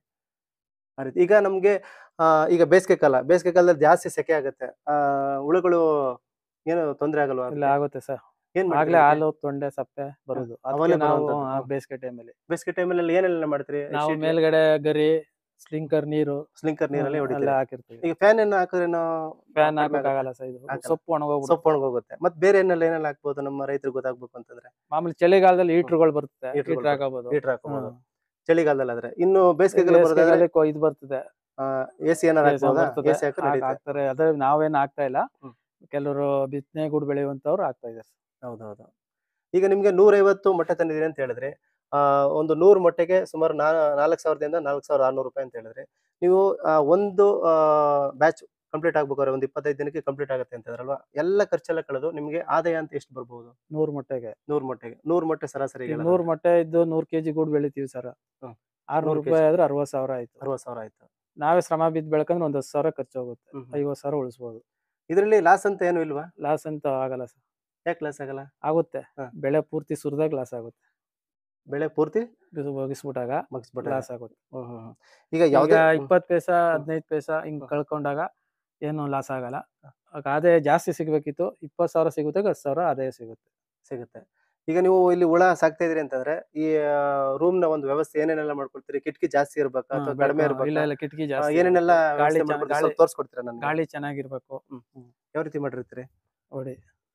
ಆ ರೀತಿ ಈಗ ನಮ್ಗೆ ಆ, ಈಗ ಬೇಸಿಗೆ ಕಾಲ ಬೇಸಿಗೆ ಕಾಲದಲ್ಲಿ ಜಾಸ್ತಿ ಸೆಕೆ ಆಗುತ್ತೆ ಆ ಹುಳುಗಳು ಏನು ತೊಂದ್ರೆ ಆಗಲ್ವಾ ಇಲ್ಲ ಆಗುತ್ತೆ ಸರ್ ಏನ್ ಮಾಡ್ತೀರಿ ಆಗ್ಲೇ ಅದಕ್ಕೆ? ಹಾಲು ತೊಂಡೆ ಸಪ್ಪೆ ಬರುದು ಅವಲೇ ಅದಕ್ಕೆ ನಾವು ಬರುವಂತದ್ದು. ಆ, ಬೇಸಿಗೆ ಟೈಮಲ್ಲಿ ಬೇಸಿಗೆ ಟೈಮಲ್ಲಿ ಏನೆಲ್ಲ ಮಾಡ್ತೀರಿ ನಾವು ಮೇಲ್ಗಡೆ ಗರಿ ಸ್ಲಿಂಕರ್ ನೀರು ಸ್ಲಿಂಕರ್ ನೀರಲ್ಲಿ ಎಲ್ಲ ಹೊಡಿತೀರಿ ಹಾಕಿರ್ತೀವಿ ಈಗ ಫ್ಯಾನ್ ಏನು ಹಾಕಿದ್ರೆ ಫ್ಯಾನ್ ಕಡಿಮೆ ಹಾಕಕ್ಕಾಗಲ್ಲ ಸರ್ ಇದು ಹಾಕಲ್ಲ. ಸೊಪ್ಪು ಒಣಗೋಗ್ಬಿಡುತ್ತೆ ಸೊಪ್ಪು ಒಣಗೋಗುತ್ತೆ ಮತ್ತೆ ಬೇರೆ ಏನೆಲ್ಲ ಏನೆಲ್ಲ ಹಾಕ್ಬೋದು ನಮ್ಮ ರೈತರಿಗೆ ಗೊತ್ತಾಗ್ಬೇಕು ಅಂತಂದ್ರೆ ಮಾಮೂಲಿ ಚಳಿಗಾಲದಲ್ಲಿ ಹೀಟರ್ಗಳು ಬರುತ್ತೆ ಹೀಟರ್ಗಳು ಹೀಟರ್ ಹಾಕಬಹುದು ಹೀಟರ್ ಹಾಕೋಬಹುದು ಚಳಿಗಾಲದಲ್ಲಿ ಆದ್ರೆ ಇನ್ನು ಬೇಸಿಗೆಗಾಲ ಬರೋದಾದ್ರೆ ಬೇಸಿಗೆಗಾಲಕ್ಕೆ ಇದು ಬರ್ತದೆ ಎ ಸಿ ಏನಾರು AC ಹಾಕ್ಬೋದಾ ಬರ್ತದೆ. ಎ ಸಿ ಹಾಕಿ ಹಾಕ್- ನಡೀತೆ ಹಾಕ್ತಾರೆ ಅದ್ರ ನಾವೇನ್ ಆಗ್ತಾ ಇಲ್ಲ ಹ್ಮ್. ಕೆಲವರು ಬಿತ್ತನೆ ಗೂಡು ಬೆಳೆಯುವಂತವ್ರು ಆಗ್ತಾ ಇದ್ದಾರೆ ಹೌದೌದು ಈಗ ನಿಮ್ಗೆ ನೂರೈವತ್ತು ಮೊಟ್ಟೆ ತಂದಿದ್ದೀರಿ ಅಂತ ಹೇಳಿದ್ರೆ ಆ ಒಂದು ನೂರು ಮೊಟ್ಟೆಗೆ ಸುಮಾರು ನಾ ನಾಲ್ಕು ಸಾವಿರದಿಂದ ನಾಲ್ಕು ಸಾವಿರದ ಆರ್ನೂರು ರೂಪಾಯಿ ಅಂತ ಹೇಳಿದ್ರೆ ನೀವು ಆ, ಒಂದು ಬ್ಯಾಚ್ ಕಂಪ್ಲೀಟ್ ಆಗ್ಬೇಕಾದ್ರೆ ಒಂದು ಇಪ್ಪತ್ತೈದು ದಿನಕ್ಕೆ ಕಂಪ್ಲೀಟ್ ಆಗುತ್ತೆ ಅಂತ ಹೇಳಿದ್ರಲ್ವಾ ಎಲ್ಲ ಖರ್ಚೆಲ್ಲ ಕಳೆದು ನಿಮ್ಗೆ ಆದಾಯ ಅಂತ ಎಷ್ಟು ಬರ್ಬೋದು ನೂರ್ ಮೊಟ್ಟೆಗೆ ನೂರು ಮೊಟ್ಟೆಗೆ ನೂರು ಮೊಟ್ಟೆ ಸರಾಸರಿ ಈಗ ನೂರ್ ಮೊಟ್ಟೆ ಇದ್ದು ನೂರ್ ಕೆಜಿ ಗೂಡು ಬೆಳಿತೀವಿ ಸರ್ ಹ್ಮ್. ಆರ್ನೂರು ನೂರ್ ರೂಪಾಯಿ ಆದ್ರೆ ಅರವತ್ ಸಾವಿರ ಆಯ್ತು ಅರವತ್ತು ಸಾವಿರ ಆಯ್ತು ನಾವೇ ಶ್ರಮ ಬಿದ್ದು ಬೆಳ್ಕಂದ್ರೆ ಒಂದ್ ಹತ್ತು ಸಾವಿರ ಖರ್ಚು ಹೋಗುತ್ತೆ ಹ್ಮ್. ಐವತ್ ಸಾವಿರ ಉಳಿಸ್ಬೋದು ಇದರಲ್ಲಿ ಲಾಸ್ ಅಂತ ಏನು ಇಲ್ವಾ ಲಾಸ್ ಅಂತ ಆಗಲ್ಲ ಸರ್ ಯಾಕೆ ಲಾಸ್ ಆಗಲ್ಲ ಆಗುತ್ತೆ ಹಾ. ಬೆಳೆ ಪೂರ್ತಿ ಸುರಿದಾಗ ಲಾಸ್ ಆಗುತ್ತೆ ಬೆಳೆ ಪೂರ್ತಿ ಬಿಸಿ ಒಗಿಸ್ಬಿಟ್ಟಾಗ ಮುಗಿಸ್ಬಿಟ್ರೆ ಲಾಸ್ ಆಗುತ್ತೆ ಹ್ಮ್ ಹ್ಮ್ ಹ್ಮ್. ಈಗ ಈಗ ಯಾವ್ದೇ ಇಪ್ಪತ್ ಪೈಸ ಹದಿನೈದು ಪೈಸ ಹಿಂಗ್ ಕಳ್ಕೊಂಡಾಗ ಏನು ಲಾಸ್ ಆಗಲ್ಲ ಆಗ ಆದಾಯ ಜಾಸ್ತಿ ಸಿಗ್ಬೇಕಿತ್ತು ಇಪ್ಪತ್ ಸಾವಿರ ಸಿಗುತ್ತೆ ಹತ್ತು ಸಾವಿರ ಆದಾಯ ಸಿಗುತ್ತೆ ಸಿಗುತ್ತೆ ಈಗ ನೀವು ಇಲ್ಲಿ ಹುಳ ಸಾಕ್ತಾ ಇದ್ರಿ ಅಂತಂದ್ರೆ ಈ ರೂಮ್ ನ ಒಂದು ವ್ಯವಸ್ಥೆ ಏನೇನೆಲ್ಲ ಮಾಡ್ಕೊಳ್ತೀರಿ ಕಿಟಕಿ ಜಾಸ್ತಿ ಇರ್ಬೇಕಾ ಅಥವಾ ಕಡಿಮೆ ಇಲ್ಲ ಇರ್ಬೇಕಾ ಇಲ್ಲ ಕಿಟಕಿ ಆ, ಜಾಸ್ತಿ ಏನೇನೆಲ್ಲ ಗಾಳಿ ವ್ಯವಸ್ಥೆ ಚೆನ್ನಾಗ್- ಮಾಡ್ಕೊಳ್ತೀರಿ? ಗಾಳಿ ಸ್ವಲ್ಪ ತೋರ್ಸ್ಕೊಡ್ತೀರಾ ನನಗೆ ಗಾಳಿ ಚೆನ್ನಾಗಿರ್ಬೇಕು ಯಾವ ರೀತಿ ಮಾಡಿರ್ತೀರಿ ನೋಡಿ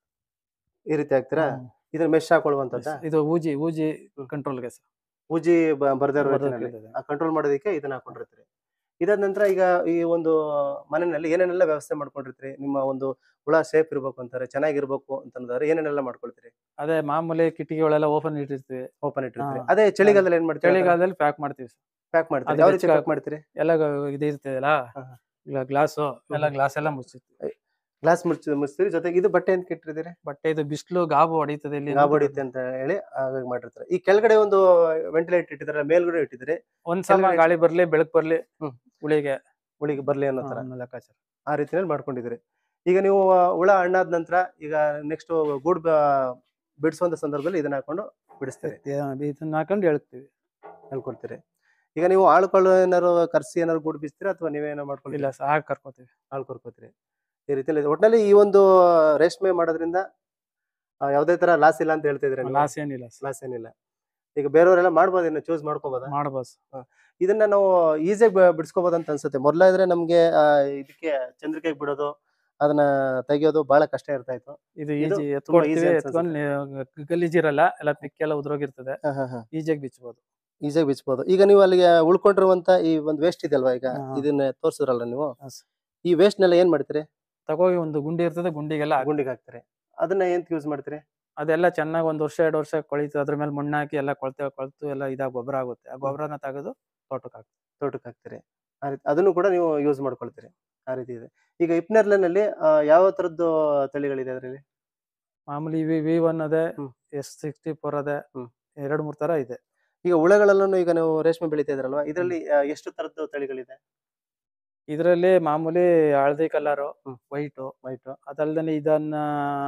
ಈ ರೀತಿ ಹಾಕ್ತೀರಾ ಹ್ಮ್. ಇದ್ರ ಮೆಶ್ ಹಾಕೊಳ್ಳುವಂತದ್ದ ಇದು ಊಜಿ ಊಜಿ ಹ್ಮ್. ಕಂಟ್ರೋಲ್ಗೆ ಪೂಜಿ ಬರ್ದೇ ಇರೋ ರೀತಿನಲ್ಲಿ ಕಂಟ್ರೋಲ್ ಮಾಡೋದಕ್ಕೆ ಇದನ್ನ ಹಾಕೊಂಡಿರ್ತೀರಿ ಇದಾದ ನಂತರ ಈಗ ಈ ಒಂದು ಮನೆಯಲ್ಲಿ ಏನೇನೆಲ್ಲ ವ್ಯವಸ್ಥೆ ಮಾಡ್ಕೊಂಡಿರ್ತೀರಿ ನಿಮ್ಮ ಒಂದು ಹುಳ ಸೇಫ್ ಇರ್ಬೇಕು ಅಂತಾರೆ ಚೆನ್ನಾಗಿರ್ಬೇಕು ಅಂತಂದ್ರೆ ಏನೇನೆಲ್ಲ ಮಾಡ್ಕೊಳ್ತೀರಿ ಅದೇ ಮಾಮೂಲಿ ಕಿಟಕಿಗಳೆಲ್ಲ ಓಪನ್ ಇಟ್ಟಿರ್ತೀವಿ ಓಪನ್ ಇಟ್ಟಿರ್ತೀರಿ ಹಾ. ಅದೇ ಚಳಿಗಾಲದಲ್ಲಿ ಏನ್ ಮಾಡ್ತೀರಿ ಚಳಿಗಾಲದಲ್ಲಿ ಪ್ಯಾಕ್ ಮಾಡ್ತೀವಿ sir. ಪ್ಯಾಕ್ ಮಾಡ್ತೀರಿ ಅದು ಯಾವ ರೀತಿ ಬೆಚ್ಚಗೆ ಪ್ಯಾಕ್ ಮಾಡ್ತೀರಿ ಎಲ್ಲ ಗ- ಇದು ಇರ್ತದಲ್ಲ ಹಾ, ಹಾ. ಗ್ಲಾಸು ಎಲ್ಲ ಗ್ಲಾಸ್ ಎಲ್ಲ ಮುಚ್ಚಿರ್ತೀವಿ ಗ್ಲಾಸ್ ಮುಚ್ಚಿ ಮುಚ್ತೀರಿ ಜೊತೆಗೆ ಇದು ಬಟ್ಟೆ ಅಂತ ಇಟ್ಟಿರ್ತೀರಿ ಬಟ್ಟೆ ಇದು ಬಿಸಿಲು ಗಾಬು ಹೊಡಿತದೆ ಇಲ್ಲಿ ಗಾಬ್ ಹೊಡಿಯುತ್ತೆ ಅಂತ ಹೇಳಿ ಹಾಗಾಗಿ ಮಾಡಿರ್ತಾರೆ ಈ ಕೆಳಗಡೆ ಒಂದು ವೆಂಟಿಲೇಟ್ ಇಟ್ಟಿದ್ದಾರೆ ಮೇಲ್ಗಡೆ ಇಟ್ಟಿದ್ರೆ ಒಂದ್ ಸಮ ಕೆಳಗಡೆ- ಗಾಳಿ ಬರ್ಲಿ ಬೆಳಕ್ ಬರ್ಲಿ ಹ್ಮ್. ಉಳಿಗೆ ಉಳಿಗೆ ಬರ್ಲಿ ಅನ್ನೋ ತರ ಅನ್ನೋ ಲೆಕ್ಕಾಚಾರ ಆ ರೀತಿಯಲ್ಲಿ ಮಾಡ್ಕೊಂಡಿದ್ರಿ ಈಗ ನೀವು ಆ, ಹುಳ ಹಣ್ಣಾದ ನಂತರ ಈಗ ನೆಕ್ಸ್ಟ್ ಗೂಡ್ ಬಿಡಿಸುವಂತ ಸಂದರ್ಭದಲ್ಲಿ ಇದನ್ನ ಹಾಕೊಂಡು ಬಿಡಿಸ್ತೀರಿ ಇದನ್ನ ಹಾಕೊಂಡು ಹೇಳ್ತೀವಿ ಹೇಳ್ಕೊಡ್ತೀರಿ ಈಗ ನೀವು ಆಳ್ಕೊಳ್ಳೋ ಏನಾರು ಕರ್ಸಿ ಏನಾರು ಗೂಡ್ ಬೀಸ್ತೀರಾ ಅಥವಾ ನೀವೇ ಏನೋ ಮಾಡ್ಕೊಳ್ಳಿ ಇಲ್ಲ ಸಾಕು ಕರ್ಕೋತೀವಿ ಆಳ್ಕೊರ್ಕೋತೀರಿ ಈ ರೀತಿಯಲ್ಲಿ ಇದೆ. ಒಟ್ನಲ್ಲಿ ಈ ಒಂದು ರೇಷ್ಮೆ ಮಾಡೋದ್ರಿಂದ ಆ, ಯಾವುದೇ ತರ ಲಾಸ್ ಇಲ್ಲ ಅಂತ ಹೇಳ್ತಾ ಇದ್ರಿ ಲಾಸ್ ಏನಿಲ್ಲ sir. ಲಾಸ್ ಏನಿಲ್ಲ ಈಗ ಬೇರೆಯವರೆಲ್ಲ ಮಾಡ್ಬೋದು ಇನ್ನು ಚೂಸ್ ಮಾಡ್ಕೋಬೋದಾ ಮಾಡ್ಬೋದು sir. ಇದನ್ನ ನಾವು ಈಸಿಯಾಗಿ ಬಿಡಿಸ್ಕೋಬಹುದು ಅಂತ ಅನ್ಸುತ್ತೆ ಮೊದಲಾದ್ರೆ ನಮ್ಗೆ ಆ, ಇದಕ್ಕೆ ಚಂದ್ರಿಕೆಗೆ ಬಿಡೋದು ಅದನ್ನ ತೆಗಿಯೋದು ಬಹಳ ಕಷ್ಟ ಇರ್ತಾ ಇತ್ತು ಇದು ಇದು ಈಜಿ ತುಂಬಾ easy ಎತ್ಕೊಳ್ತೀವಿ ಅನ್ಸುತ್ತೆ. ಎತ್ಕೊಂಡು ಗಲೀಜಿರಲ್ಲ ಎಲ್ಲ ಪಿಕ್ಕೆಲ್ಲ ಉದ್ರೋಗಿರ್ತದೆ ಈಜಿಯಾಗಿ ಬಿಚ್ಚಬಹುದು ಈಸಿಯಾಗಿ ಬಿಚ್ಬೋದು ಈಗ ನೀವು ಅಲ್ಲಿಗೆ ಉಳ್ಕೊಂಡಿರುವಂತ ಈ ಒಂದು ವೇಸ್ಟ್ ಇದೆಯಲ್ವಾ ಈಗ ಹಾ. ಇದನ್ನ ತೋರ್ಸಿದ್ರಲ್ಲ ನೀವು ಹಾ, sir. ಈ ವೇಸ್ಟ್ ನೆಲ್ಲ ಏನ್ ಮಾಡ್ತೀರಿ ತಗೋಗಿ ಒಂದು ಗುಂಡಿ ಇರ್ತದೆ ಗುಂಡಿಗೆಲ್ಲ ಹಾಕ್ತೀವಿ. ಗುಂಡಿಗೆ ಹಾಕ್ತೀರಿ ಅದನ್ನ ಏನ್ ಯೂಸ್ ಮಾಡ್ತೀರಿ ಅದೆಲ್ಲ ಚೆನ್ನಾಗಿ ಒಂದ್ ವರ್ಷ ಎರಡು ವರ್ಷ ಕೊಳಿತು ಅದ್ರ ಮೇಲೆ ಮಣ್ಣು ಹಾಕಿ ಎಲ್ಲ ಕೊಳ್ತೆ ಕೊಳ್ತು ಎಲ್ಲ ಇದಾಗ ಗೊಬ್ಬರ ಆಗುತ್ತೆ ಆ ಗೊಬ್ಬರನ ತೆಗೆದು ತೋಟಕ್ಕೆ ಹಾಕ್ತೀವಿ ತೋಟಕ್ಕೆ ಹಾಕ್ತೀರಿ ಆ ರೀತಿ ಅದನ್ನು ಕೂಡ ನೀವು ಯೂಸ್ ಮಾಡ್ಕೊಳ್ತೀರಿ ಆ ರೀತಿ ಇದೆ ಈಗ ಇಪ್ನರ್ಲೆನಲ್ಲಿ ಯಾವ ತರದ್ದು ತಳಿಗಳಿದೆ ಅದರಲ್ಲಿ ಮಾಮೂಲಿ ವಿ ವಿ ಒನ್ ಅದೇ ಹ್ಮ್. ಎಸ್ ಸಿಕ್ಸ್ಟಿ ಫೋರ್ ಅದೇ ಹ್ಮ್. ಎರಡು ಮೂರ್ ತರ ಇದೆ ಈಗ ಹುಳಗಳಲ್ಲೂ ಈಗ ನೀವು ರೇಷ್ಮೆ ಬೆಳಿತಾ ಇದ್ರಲ್ವಾ ಇದರಲ್ಲಿ ಎಷ್ಟು ತರದ್ದು ತಳಿಗಳಿದೆ ಇದರಲ್ಲಿ ಮಾಮೂಲಿ ಹಳದಿ ಕಲರು ಹ್ಮ್. ವೈಟು ವೈಟ್ ಅದಲ್ದೇನೆ ಇದನ್ನ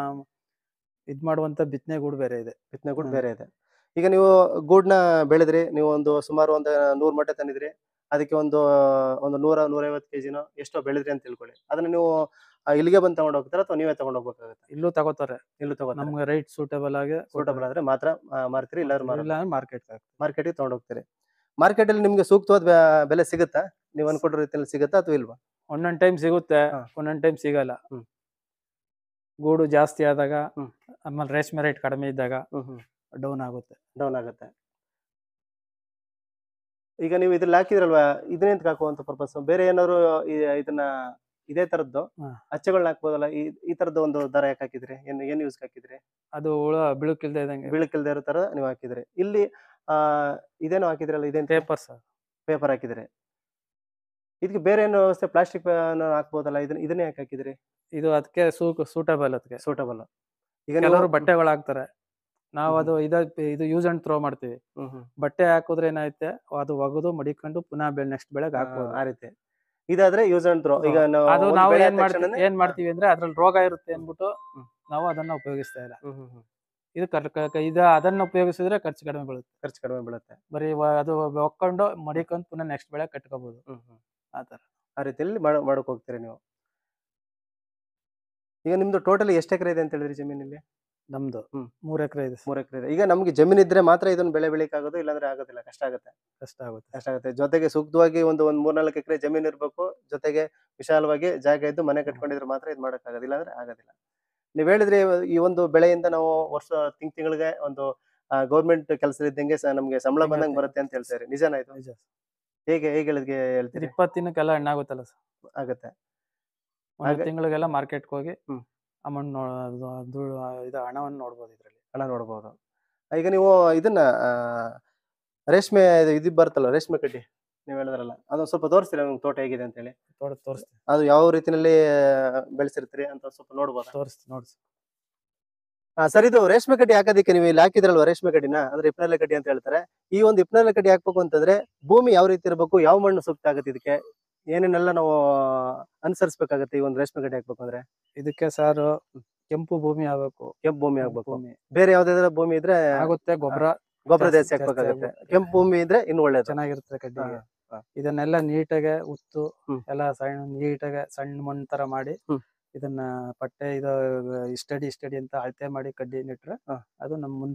ಇದ್ ಮಾಡುವಂತ ಬಿತ್ತನೆ ಗೂಡು ಬೇರೆ ಇದೆ ಬಿತ್ತನೆ ಗೂಡು ಹ್ಮ್. ಬೇರೆ ಇದೆ ಈಗ ನೀವು ಗೂಡ್ನ ಬೆಳೆದ್ರಿ ನೀವು ಒಂದು ಸುಮಾರು ಒಂದು ನೂರ್ ಮೊಟ್ಟೆ ತಂದಿದ್ರಿ ಅದಕ್ಕೆ ಒಂದು ಒಂದು ನೂರ ನೂರೈವತ್ತು ಕೆಜಿನೋ ಎಷ್ಟೋ ಬೆಳೆದ್ರಿ ಅಂತ ತಿಳ್ಕೊಳ್ಳಿ ಅದನ್ನ ನೀವು ಆ, ಇಲ್ಲಿಗೆ ಬಂದು ತಗೊಂಡು ಹೋಗ್ತೀರಾ ಅಥವಾ ನೀವೇ ತಗೊಂಡು ಹೋಗ್ಬೇಕಾಗುತ್ತೆ ಇಲ್ಲೂ ತಗೋತಾರೆ ಇಲ್ಲೂ ತಗೋತಾರೆ ನಮ್ಗೆ ರೈಟ್ ಸೂಟೇಬಲ್ ಆಗಿ ಸೂಟಬಲ್ ಆದ್ರೆ ಮಾತ್ರ ಆ, ಮಾರ್ತೀರಿ ಇಲ್ಲಾದ್ರೆ ಮಾರ ಇಲ್ಲ ಮಾರ್ಕೆಟ್ ಮಾರ್ಕೆಟಿಗೆ ತಗೊಂಡು ಹೋಗ್ತೀರಿ ಮಾರ್ಕೆಟಲ್ಲಿ ನಿಮ್ಗೆ ಸೂಕ್ತವಾದ ಬೆ- ಬೆಲೆ ಸಿಗುತ್ತಾ ನೀವು ಅನ್ಕೊಂಡ್ರ ರೀತಿಯಲ್ಲಿ ಸಿಗುತ್ತಾ ಅಥವಾ ಇಲ್ವಾ ಒಂದೊಂದ್ ಟೈಮ್ ಸಿಗುತ್ತೆ ಹಾ. ಒಂದೊಂದ್ ಟೈಮ್ ಸಿಗಲ್ಲ ಹ್ಮ್. ಗೂಡು ಜಾಸ್ತಿ ಆದಾಗ ಹ್ಮ್. ಆಮೇಲೆ ರೇಷ್ಮೆ ರೇಟ್ ಕಡಿಮೆ ಇದ್ದಾಗ ಹ್ಮ್ ಹ್ಮ್ ಡೌನ್ ಆಗುತ್ತೆ ಡೌನ್ ಆಗುತ್ತೆ ಈಗ ನೀವು ಇದ್ರಲ್ಲಿ ಹಾಕಿದ್ರಲ್ವಾ ಇದನ್ನೆಂತ ಹಾಕುವಂತ ಪರ್ಪಸ್ ಬೇರೆ ಏನಾದ್ರು ಈ- ಇದನ್ನ ಇದೇ ತರದ್ದು ಹಾ. ಅಚ್ಚೆಗಳನ್ನ ಹಾಕ್ಬೋದಲ್ಲ ಈ ಈ ತರದ್ದು ಒಂದು ದರ ಯಾಕೆ ಹಾಕಿದ್ರಿ ಏನ್ ಏನ್ ಯೂಸ್ ಹಾಕಿದ್ರಿ ಅದು ಹುಳ ಬಿಳುಕಿಲ್ದೆ ಇದ್ದಂಗೆ ಬೀಳಕ್ಕಿಲ್ದೇ ಇರೋ ತರ ನೀವು ಹಾಕಿದ್ರಿ ಇಲ್ಲಿ ಆ ಇದೇನೋ ಹಾಕಿದ್ರಲ್ಲ ಇದೇನ್ ಪೇಪರ್ಸ್ ಪೇಪರ್ ಹಾಕಿದ್ರಿ ಇದಕ್ಕೆ ಬೇರೆ ಏನೋ ವ್ಯವಸ್ಥೆ ಪ್ಲಾಸ್ಟಿಕ್ ಹಾಕ್ಬೋದಲ್ಲ ಇದನ್ನ ಇದನ್ನೇ ಯಾಕೆ ಹಾಕಿದ್ರಿ ಇದು ಅದಕ್ಕೆ ಸೂಕ್ ಸೂಟಬಲ್ ಅದಕ್ಕೆ ಸೂಟಬಲ್ ಈಗ ನೀವು ಕೆಲವರು ಬಟ್ಟೆಗಳು ಹಾಕ್ತಾರೆ ನಾವು ಹ್ಮ್. ಅದು ಇದ ಇದು ಯೂಸ್ ಅಂಡ್ ಥ್ರೋ ಮಾಡ್ತೀವಿ ಹ್ಮ್ ಹ್ಮ್ ಬಟ್ಟೆ ಹಾಕಿದ್ರೆ ಏನಾಯ್ತೆ ಅದು ಒಗೆದು ಮಡಿಕೊಂಡು ಪುನಃ ಬೆಳೆ ನೆಕ್ಸ್ಟ್ ಬೆಳೆಗೆ ಹಾಕ್ಬೋದು ಆ ರೀತಿ ಇದಾದ್ರೆ ಯೂಸ್ ಅಂಡ್ ಥ್ರೋ ಈಗ ನಾವು ಅದು ಒಂದು ನಾವು ಬೆಳೆ ಏನ್ ಆದ ಮಾಡ್ತೀವಿ ತಕ್ಷಣನೇ- ಏನ್ ಮಾಡ್ತೀವಿ ಅಂದ್ರೆ ಅದ್ರಲ್ಲಿ ರೋಗ ಇರುತ್ತೆ ಅನ್ಬಿಟ್ಟು ಹ್ಮ್. ನಾವು ಅದನ್ನ ಉಪಯೋಗಿಸ್ತಾ ಇಲ್ಲ ಹ್ಮ್ ಹ್ಮ್ ಹ್ಮ್ ಇದು ಕರ್- ಕ- ಕ- ಇದು ಅದನ್ನ ಉಪಯೋಗಿಸಿದ್ರೆ ಖರ್ಚು ಕಡಿಮೆ ಬೀಳುತ್ತೆ ಖರ್ಚು ಕಡಿಮೆ ಬೀಳುತ್ತೆ ಬರೀ ವ- ಅದು ಒಕ್ಕೊಂಡು ಮಡಿಕೊಂಡು ಪುನಃ ನೆಕ್ಸ್ಟ್ ಬೆಳೆ ಕಟ್ಕೋಬಹುದು ಹ್ಮ್ ಹ್ಮ್ ಆತರ ಆ ರೀತಿಯಲ್ಲಿ ಮಾಡ ಮಾಡಕ್ ಹೋಗ್ತೀರಿ ನೀವು ಈಗ ನಿಮ್ದು ಟೋಟಲ್ ಎಷ್ಟು ಎಕರೆ ಇದೆ ಅಂತ ಹೇಳಿದ್ರಿ ಜಮೀನಲ್ಲಿ ನಮ್ದು ಹ್ಮ್. ಮೂರ್ ಎಕರೆ ಇದೆ ಮೂರ್ ಎಕರೆ ಇದೆ ಈಗ ನಮ್ಗೆ ಜಮೀನ್ ಇದ್ರೆ ಮಾತ್ರ ಇದನ್ನ ಬೆಳೆ ಬೆಳಿಕ್ ಆಗೋದು ಇಲ್ಲಾಂದ್ರೆ ಆಗೋದಿಲ್ಲ ಕಷ್ಟ ಆಗುತ್ತೆ ಕಷ್ಟ ಆಗುತ್ತೆ ಕಷ್ಟ ಆಗುತ್ತೆ ಜೊತೆಗೆ ಸೂಕ್ತವಾಗಿ ಒಂದು ಒಂದ್ ಮೂರ್ನಾಲ್ಕು ಎಕರೆ ಜಮೀನ್ ಇರ್ಬೇಕು ಜೊತೆಗೆ ವಿಶಾಲವಾಗಿ ಜಾಗ ಇದ್ದು ಮನೆ ಕಟ್ಕೊಂಡಿದ್ರೆ ಮಾತ್ರ ಇದು ಮಾಡಕ್ ಆಗೋದಿಲ್ಲ ಅಂದ್ರೆ ಆಗೋದಿಲ್ಲ ನೀವ್ ಹೇಳಿದ್ರಿ ಈ ಒಂದು ಬೆಳೆಯಿಂದ ನಾವು ವರ್ಷ ತಿಂಗ್ ತಿಂಗಳಿಗೆ ಒಂದು ಗೌರ್ಮೆಂಟ್ ಕೆಲಸ ಇದ್ದಂಗೆ ಸ- ನಮ್ಗೆ ಸಂಬಳ ಹಿಂಗೆ ಬಂದಂಗೆ ಆಗುತ್ತೆ. ಬರುತ್ತೆ ಅಂತ ಹೇಳ್ತಾರೆ ನಿಜನಾ ಇದು ನಿಜ ಹೇಗೆ ಹೇಗೆ ಹೇಳಿದ್ಗೆ ಇದು ಹೇಳ್ತೀರಿ ಇಪ್ಪತ್ತು ದಿನಕ್ಕೆಲ್ಲ ಹಣ್ಣಾಗುತ್ತಲ್ಲ ಸರ್ ಆಗುತ್ತೆ ಒಂದು ಹಾಗೆ- ತಿಂಗಳಿಗೆಲ್ಲ ಮಾರ್ಕೆಟ್ಗೆ ಹೋಗಿ ಹ್ಮ್. ಅಮೌಂಟ್ ನೋ ಅದು- ಅದು ಇದು ಹಣವನ್ನು ನೋಡ್ಬೋದು ಇದ್ರಲ್ಲಿ ಹಣ ನೋಡ್ಬೋದು ಈಗ ನೀವು ಇದನ್ನ ಆ, ರೇಷ್ಮೆ ಇದು ಇದು ಬರುತ್ತಲ್ಲ ರೇಷ್ಮೆ ಕಡ್ಡಿ ನೀವು ಹೇಳಿದ್ರಲ್ಲ ಅದೊಂದು ಸ್ವಲ್ಪ ತೋರಿಸ್ತೀರಾ ನಮ್ಗೆ ತೋಟ ಹೇಗಿದೆ ಅಂತ ಹೇಳಿ ತೋಟ ತೋರಿಸ್ತೀನಿ ಅದು ಯಾವ ರೀತಿನಲ್ಲಿ ಬೆಳೆಸಿರ್ತೀರಿ ಅಂತ ಸ್ವಲ್ಪ ನೋಡ್ಬೋದಾ ತೋರಿಸ್ತೀನಿ ನೋಡ್ಸಿ ಆ, ಸರ್ ಇದು ರೇಷ್ಮೆ ಕಡ್ಡಿ ಹಾಕೋದಕ್ಕೆ ನೀವು ಇಲ್ಲಿ ಹಾಕಿದ್ರಲ್ವಾ ರೇಷ್ಮೆ ಕಡ್ಡಿನ ಅಂದ್ರೆ ಇಪ್ನಲೆ ಕಡ್ಡಿ ಅಂತ ಹೇಳ್ತಾರೆ ಈ ಒಂದು ಇಪ್ನಲೆ ಕಡ್ಡಿ ಹಾಕ್ಬೇಕು ಅಂತಂದ್ರೆ ಭೂಮಿ ಯಾವ ರೀತಿ ಇರಬೇಕು ಯಾವ ಮಣ್ಣು ಸೂಕ್ತ ಆಗುತ್ತೆ ಇದಕ್ಕೆ ಏನೇನೆಲ್ಲ ನಾವು ಅನುಸರಿಸಬೇಕಾಗತ್ತೆ ಈ ಒಂದು ರೇಷ್ಮೆ ಕಡ್ಡಿ ಹಾಕ್ಬೇಕು ಅಂದ್ರೆ ಇದಕ್ಕೆ ಸಾರು ಕೆಂಪು ಭೂಮಿ ಆಗ್ಬೇಕು ಕೆಂಪು ಭೂಮಿ ಕೆಂಪು ಆಗ್ಬೇಕು ಭೂಮಿ ಬೇರೆ ಯಾವ್ದಾದ್ರು ಭೂಮಿ ಇದ್ರೆ ಆಗುತ್ತೆ ಗೊಬ್ಬರ ಗೊಬ್ಬರ ಜಾಸ್ತಿ- ಜಾಸ್ತಿ ಹಾಕ್ಬೇಕಾಗತ್ತೆ ಜಾಸ್ತಿ ಕೆಂಪು ಭೂಮಿ ಇದ್ರೆ ಇನ್ನು ಒಳ್ಳೇದು ಚೆನ್ನಾಗಿರುತ್ತೆ ಕಡ್ಡಿಗೆ ಹಾ, ಹಾ. ಇದನ್ನೆಲ್ಲ ನೀಟಾಗೆ ಉತ್ತು ಹ್ಮ್. ಎಲ್ಲ ಸಣ್ಣ ನೀಟಾಗೆ ಸಣ್ಣ ಮಣ್ಣು ತರ ಮಾಡಿ ಹ್ಮ್. ಇದನ್ನ ಪಟ್ಟೆ ಇದು ಇಷ್ಟಡಿ ಇಷ್ಟಡಿ ಅಂತ ಅಳತೆ ಮಾಡಿ ಕಡ್ಡಿ ನೆಟ್ರೆ ಹಾ. ಅದು ನಮ್ ಮುಂದೆ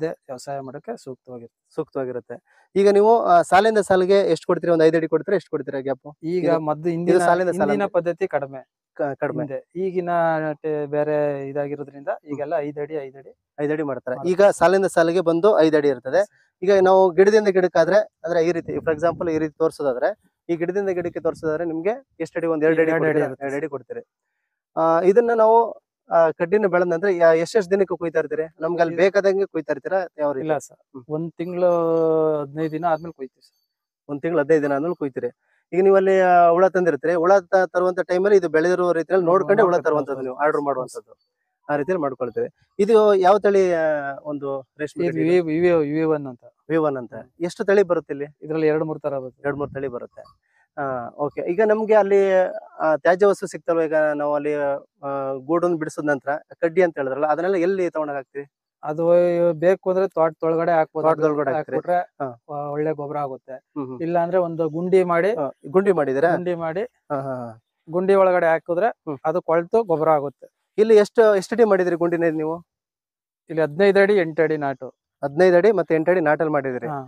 ಮುಂದೆ ವ್ಯವಸಾಯ ಮಾಡಕ್ಕೆ ಸೂಕ್ತವಾಗಿರುತ್ತೆ ಸೂಕ್ತವಾಗಿರುತ್ತೆ ಈಗ ನೀವು ಆ, ಸಾಲಿಂದ ಸಾಲಿಗೆ ಎಷ್ಟು ಕೊಡ್ತೀರಿ ಒಂದು ಐದು ಅಡಿ ಕೊಡ್ತೀರಾ ಎಷ್ಟು ಕೊಡ್ತೀರಾ ಗ್ಯಾಪ್ ಈಗ ಇದು- ಮದ್ದು ಹಿಂದಿನ ಸಾಲಿಂದ ಸಾಲ ಹಿಂದಿನ ಅಂದ್ರೆ? ಪದ್ಧತಿ ಕಡಿಮೆ ಕಡಿಮೆ ಹಿಂದೆ ಈಗಿನ ಟೆ- ಬೇರೆ ಇದಾಗಿರೋದ್ರಿಂದ ಈಗೆಲ್ಲ ಐದಡಿ ಐದಡಿ ಐದು ಅಡಿ ಮಾಡ್ತಾರೆ ಮಾಡ್ತಾರೆ. ಈಗ ಸಾಲಿಂದ ಸಾಲಿಗೆ ಬಂದು ಐದು ಅಡಿ ಇರ್ತದೆ ಈಗ ನಾವು ಗಿಡದಿಂದ ಗಿಡಕ್ಕಾದ್ರೆ ಅಂದ್ರೆ ಈ ರೀತಿ ಫಾರ್ ಎಕ್ಸಾಂಪಲ್ ಈ ರೀತಿ ತೋರ್ಸೋದಾದ್ರೆ ಈ ಗಿಡದಿಂದ ಗಿಡಕ್ಕೆ ತೋರ್ಸೋದಾದ್ರೆ ನಿಮ್ಗೆ ಎಷ್ಟು ಅಡಿ ಒಂದ್ ಎರಡು ಅಡಿ ಎರಡು ಅಡಿ ಕೊಡ್ತೀರಾ? ಇರುತ್ತೆ. ಎರಡು ಅಡಿ ಕೊಡ್ತೀರಿ ಆ, ಇದನ್ನ ನಾವು ಆ, ಕಡ್ಡಿನ ಬೆಳೆದ ನಂತರ ಎಷ್ಟೆಷ್ಟು ದಿನಕ್ಕೆ ಕುಯ್ತಾ ಇರ್ತೀರಿ ನಮ್ಗೆ ಅಲ್ಲಿ ಇದು- ಬೇಕಾದಂಗೆ ಕುಯ್ತಾ ಇರ್ತೀರಾ ಯಾವ ರೀತಿ ಇಲ್ಲ ಸರ್ ಹ್ಮ್. ಒಂದ್ ತಿಂಗಳು ಹದಿನೈದು ದಿನ ಆದ್ಮೇಲೆ ಕೊಯ್ತೀವಿ ಸರ್ ಒಂದ್ ತಿಂಗಳು ಹದಿನೈದು ದಿನ ಆದ್ಮೇಲೆ ಕುಯ್ತೀರಿ ಈಗ ನೀವು ಅಲ್ಲಿ ಆ, ಹುಳ ತಂದಿರ್ತೀರಿ ಹುಳ ತ- ತರುವಂತ ಟೈಮಲ್ಲಿ ಇದು ಬೆಳೆದಿರೋ ರೀತಿಯಲ್ಲಿ ನೋಡ್ಕೊಂಡೆ ಹುಳ ನೋಡ್ಕೊಂಡು ತರುವಂತದ್ದು ನೀವು ಹೌದು. ಆರ್ಡರ್ ಮಾಡುವಂತದ್ದು ಆ ರೀತಿಯಲ್ಲಿ ಮಾಡ್ಕೊಳ್ತೀರಿ ಇದು ಯಾವ ತಳಿ ಆ, ಒಂದು ರೇಷ್ಮೆ ಇದು ವಿ ವಿ ವಿ ಒನ್ ಅಂತ ವಿ ಒನ್ ಅಂತ ಎಷ್ಟು ತಳಿ ಬರುತ್ತೆ ಇಲ್ಲಿ ಇದ್ರಲ್ಲಿ ಎರಡ್ ಮೂರ್ ತರ ಬರುತ್ತೆ ಎರಡ್ ಮೂರ್ ತಳಿ ಬರುತ್ತೆ ಆ ಓಕೆ ಈಗ ನಮ್ಗೆ ಅಲ್ಲಿ ಆ, ತ್ಯಾಜ್ಯ ವಸ್ತು ಸಿಗ್ತಲ್ವ ಈಗ ನಾವು ಅಲ್ಲಿ ಆ, ಗೂಡನ್ನು ಬಿಡಿಸಿದ ನಂತರ ಕಡ್ಡಿ ಅಂತ ಹೇಳಿದ್ರಲ್ಲ ಅದನ್ನೆಲ್ಲ ಎಲ್ಲಿ ತಗೊಂಡಾಗ ಹಾಕ್ತಿವಿ ಅದು ಬೇಕು ಅಂದ್ರೆ ತೋಟದೊಳಗಡೆ ಹಾಕ್ಬೋದು ತೋಟದೊಳಗಡೆ ಹಾಕ್ತೀರಿ? ಹಾಕ್ಬಿಟ್ರೆ ಹಾ. ಆ, ಒಳ್ಳೆ ಗೊಬ್ಬರ ಆಗುತ್ತೆ ಹ್ಮ್ ಹ್ಮ್. ಇಲ್ಲ ಅಂದ್ರೆ ಒಂದು ಗುಂಡಿ ಮಾಡಿ ಆ, ಗುಂಡಿ ಮಾಡಿದಿರಾ ಗುಂಡಿ ಮಾಡಿ ಹಾ, ಹಾ, ಹಾ. ಗುಂಡಿ ಒಳಗಡೆ ಹಾಕಿದ್ರೆ ಹ್ಮ್. ಅದು ಕೊಳ್ತು ಗೊಬ್ಬರ ಆಗುತ್ತೆ ಇಲ್ಲಿ ಎಷ್ಟು ಎಷ್ಟು ಅಡಿ ಮಾಡಿದಿರಿ ಗುಂಡಿನ ನೀವು ಇಲ್ಲಿ ಹದಿನೈದು ಅಡಿ ಎಂಟು ಅಡಿ ನಾಟು ಹದಿನೈದು ಅಡಿ ಮತ್ತೆ ಎಂಟು ಅಡಿ ನಾಟಲ್ ಮಾಡಿದಿರಿ ಹಾ.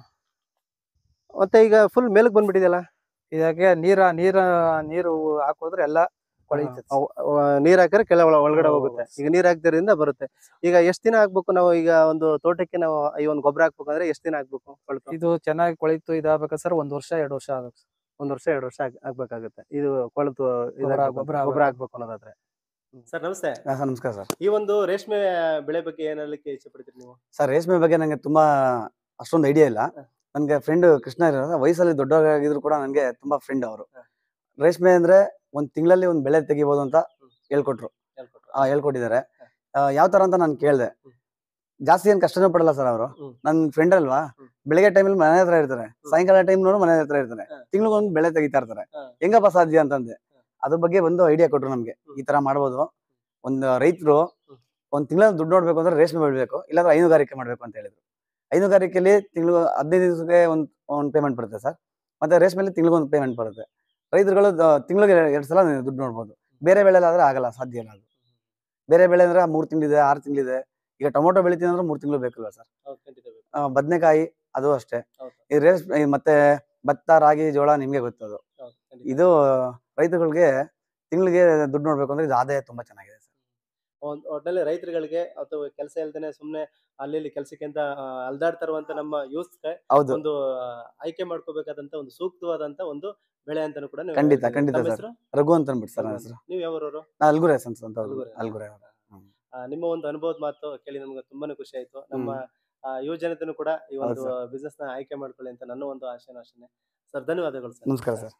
ಮತ್ತೆ ಈಗ ಫುಲ್ ಮೇಲಕ್ ಬಂದ್ಬಿಟ್ಟಿದೆಯಲ್ಲ ಇದಕ್ಕೆ ನೀರ ನೀರ ನೀರು ಹಾಕಿದ್ರೆ ಎಲ್ಲ ಕೊಳೆಯುತ್ತೆ ಅವ್- ಅವ್ ನೀರ್ ಹಾಕಿದ್ರೆ ಕೆಳ ಒಳ- ಒಳಗಡೆ ಹೌದು, ಹೋಗುತ್ತೆ ಹೌದು. ಈಗ ನೀರ್ ಹಾಕ್ದಿರಿಂದ ಬರುತ್ತೆ ಈಗ ಎಷ್ಟ್ ದಿನ ಹಾಕ್ಬೇಕು ನಾವು ಈಗ ಒಂದು ತೋಟಕ್ಕೆ ನಾವು ಈ ಒಂದು ಗೊಬ್ಬರ ಹಾಕ್ಬೇಕು ಅಂದ್ರೆ ಎಷ್ಟ್ ದಿನ ಹಾಕ್ಬೇಕು ಕೊಳ್ತು ಇದು ಚೆನ್ನಾಗಿ ಕೊಳಿತು ಇದಾಗಬೇಕು ಸರ್ ಒಂದ್ ವರ್ಷ ಎರಡು ವರ್ಷ ಆಗುತ್ತೆ ಒಂದ್ ವರ್ಷ ಎರಡು ವರ್ಷ ಹಾಕ್- ಹಾಕ್ಬೇಕಾಗುತ್ತೆ ಇದು ಕೊಳತು ಗೊಬ್ಬರ- ಗೊಬ್ಬರ ಗೊಬ್ಬರ ಆಗ್ಬೇಕು. ಹಾಕ್ಬೇಕು ಅನ್ನೋದಾದ್ರೆ ಸರ್ ನಮಸ್ತೆ ಹಾ, ಸರ್ ನಮಸ್ಕಾರ ಸರ್ ಈ ಒಂದು ರೇಷ್ಮೆ ಬೆಳೆ ಬಗ್ಗೆ ಏನ್ ಹೇಳಲಿಕ್ಕೆ ಇಷ್ಟಪಡ್ತೀರಿ ನೀವು ಸರ್ ರೇಷ್ಮೆ ಬಗ್ಗೆ ನನಗೆ ತುಂಬಾ ಅಷ್ಟೊಂದು ಐಡಿಯಾ ಇಲ್ಲ ನನಗೆ ಫ್ರೆಂಡ್ ಕೃಷ್ಣ ಇರೋ ವಯಸ್ಸಲ್ಲಿ ದೊಡ್ಡವರಾಗಿದ್ರು ಕೂಡ ನನಗೆ ತುಂಬಾ ಫ್ರೆಂಡ್ ಅವರು ಹ. ರೇಷ್ಮೆ ಅಂದ್ರೆ ಒಂದ್ ತಿಂಗಳಲ್ಲಿ ಒಂದ್ ಬೆಳೆ ತೆಗಿಬೋದು ಅಂತ ಹ್ಮ್. ಹೇಳ್ಕೊಟ್ರು ಹೇಳ್ಕೊಟ್ರು. ಆ ಹೇಳ್ಕೊಟ್ಟಿದ್ದಾರೆ ಯಾವ ತರ ಅಂತ ನಾನು ಕೇಳಿದೆ ಹ್ಮ್. ಜಾಸ್ತಿ ಏನ್ ಕಷ್ಟನೂ ಪಡಲ್ಲ ಸರ್ ಅವರು ಹ್ಮ್. ನನ್ನ ಫ್ರೆಂಡ್ ಅಲ್ವಾ ಹ್ಮ್. ಬೆಳಿಗ್ಗೆ ಟೈಮಲ್ಲಿ ಮನೆ ಹತ್ರ ಇರ್ತಾರೆ ಸಾಯಂಕಾಲ ಟೈಮ್ ನೋಡು ಮನೆ ಹತ್ರ ಇರ್ತಾರೆ ಹ. ತಿಂಗ್ಳಿಗೊಂದು ಬೆಳೆ ತೆಗಿತಾ ಇರ್ತಾರೆ ಹ. ಹೆಂಗಪ್ಪ ಸಾಧ್ಯ ಅಂತಂದೆ ಅದ್ರ ಬಗ್ಗೆ ಒಂದು ಐಡಿಯಾ ಕೊಟ್ರು ನಮ್ಗೆ ಹ್ಮ್. ಈ ತರ ಮಾಡ್ಬೋದು ಒಂದು ರೈತರು ಹ್ಮ್. ಒಂದ್ ತಿಂಗಳ ದುಡ್ಡು ನೋಡ್ಬೇಕು ಅಂದ್ರೆ ರೇಷ್ಮೆ ಬೆಳಿಬೇಕು ಇಲ್ಲಾಂದ್ರೆ ಹೈನುಗಾರಿಕೆ ಮಾಡ್ಬೇಕು ಅಂತ ಹೇಳಿದ್ರು ಹೈನುಗಾರಿಕೆಯಲ್ಲಿ ತಿಂಗಳು ಹದಿನೈದು ದಿವಸಕ್ಕೆ ಒಂದ್ ಒಂದ್ ಪೇಮೆಂಟ್ ಬರುತ್ತೆ ಸರ್ ಮತ್ತೆ ರೇಷ್ಮೆಲಿ ತಿಂಗಳಿಗೊಂದು ಪೇಮೆಂಟ್ ಬರುತ್ತೆ ರೈತರುಗಳು ತಿಂಗಳಿಗೆ ಎರಡು ಸಲ ದುಡ್ಡು ನೋಡ್ಬೋದು ಬೇರೆ ಬೆಳೆ ಆದ್ರೆ ಆಗಲ್ಲ ಸಾಧ್ಯ ಇಲ್ಲ ಅದು ಬೇರೆ ಬೆಳೆ ಅಂದ್ರೆ ಮೂರ್ ತಿಂಗಳಿದೆ ಆರು ತಿಂಗಳಿದೆ ಈಗ ಟೊಮೊಟೊ ಬೆಳಿತೀನಿ ಅಂದ್ರೆ ಮೂರ್ ತಿಂಗಳು ಬೇಕಲ್ವ ಸರ್ ಹೌದು, ಖಂಡಿತ ಬೇಕು. ಬದನೆಕಾಯಿ ಅದು ಅಷ್ಟೇ ಹೌದು. ಈ ರೇಸ್ ಈ ಮತ್ತೆ ಭತ್ತ ರಾಗಿ ಜೋಳ ನಿಮ್ಗೆ ಗೊತ್ತದು ಹೌದು, ಖಂಡಿತ. ಇದು ರೈತರುಗಳಿಗೆ ತಿಂಗಳಿಗೆ ದುಡ್ಡು ನೋಡ್ಬೇಕು ಅಂದ್ರೆ ಇದು ಆದಾಯ ತುಂಬಾ ಚೆನ್ನಾಗಿದೆ ಸರ್ ಒಂದ್- ಒಟ್ನಲ್ಲಿ ರೈತರುಗಳಿಗೆ ಅಥವಾ ಕೆಲಸ ಇಲ್ದೇನೆ ಸುಮ್ನೆ ಅಲ್ಲಿ ಇಲ್ಲಿ ಕೆಲಸಕ್ಕೆ ಅಂತ ಅಲ್ದಾಡ್ತಾ ಇರುವಂತ ನಮ್ಮ ಯೂತ್ ಹೌದು ಒಂದು ಆ, ಆಯ್ಕೆ ಮಾಡ್ಕೋಬೇಕಾದಂತ ಒಂದು ಸೂಕ್ತವಾದಂತ ಒಂದು ಬೆಳೆ ಅಂತಾನು ಕೂಡ ನೀವು ಖಂಡಿತ, ಹೇಳ್ತೀರಿ. ಖಂಡಿತ ತಮ್ಮ ಸರ್. ಹೆಸರು? ರಘು ಅಂತ ಅಂದ್ಬಿಟ್ಟು ಸರ್ ನನ್ನ ಹೆಸರು ನೀವು ಯಾವೂರವರು ನಾ ಅಲ್ಗುರೆ ಸನ್ಸ್ ಅಂತ ಅವ್ರು. ಅಲ್ಗುರೆ. ಅಲ್ಗುರೆ ಅವ್ರು. ಆ, ನಿಮ್ಮ ಒಂದು ಅನುಭವದ ಮಾತು ಕೇಳಿ ನಮ್ಗೆ ತುಂಬಾನೇ ಖುಷಿ ಆಯ್ತು ನಮ್ಮ ಆ, ಯುವ ಜನತೆನೂ ಕೂಡ ಈ ಒಂದು ಹೌದು ಬಿಸ್ನೆಸ್ ನ ಆಯ್ಕೆ ಮಾಡ್ಕೊಳ್ಳಿ ಅಂತ ನನ್ನ ಒಂದು ಆಶೆನೂ ಅಷ್ಟೇ ಸರ್ ಧನ್ಯವಾದಗಳು ಸರ್ ನಮಸ್ಕಾರ ಸರ್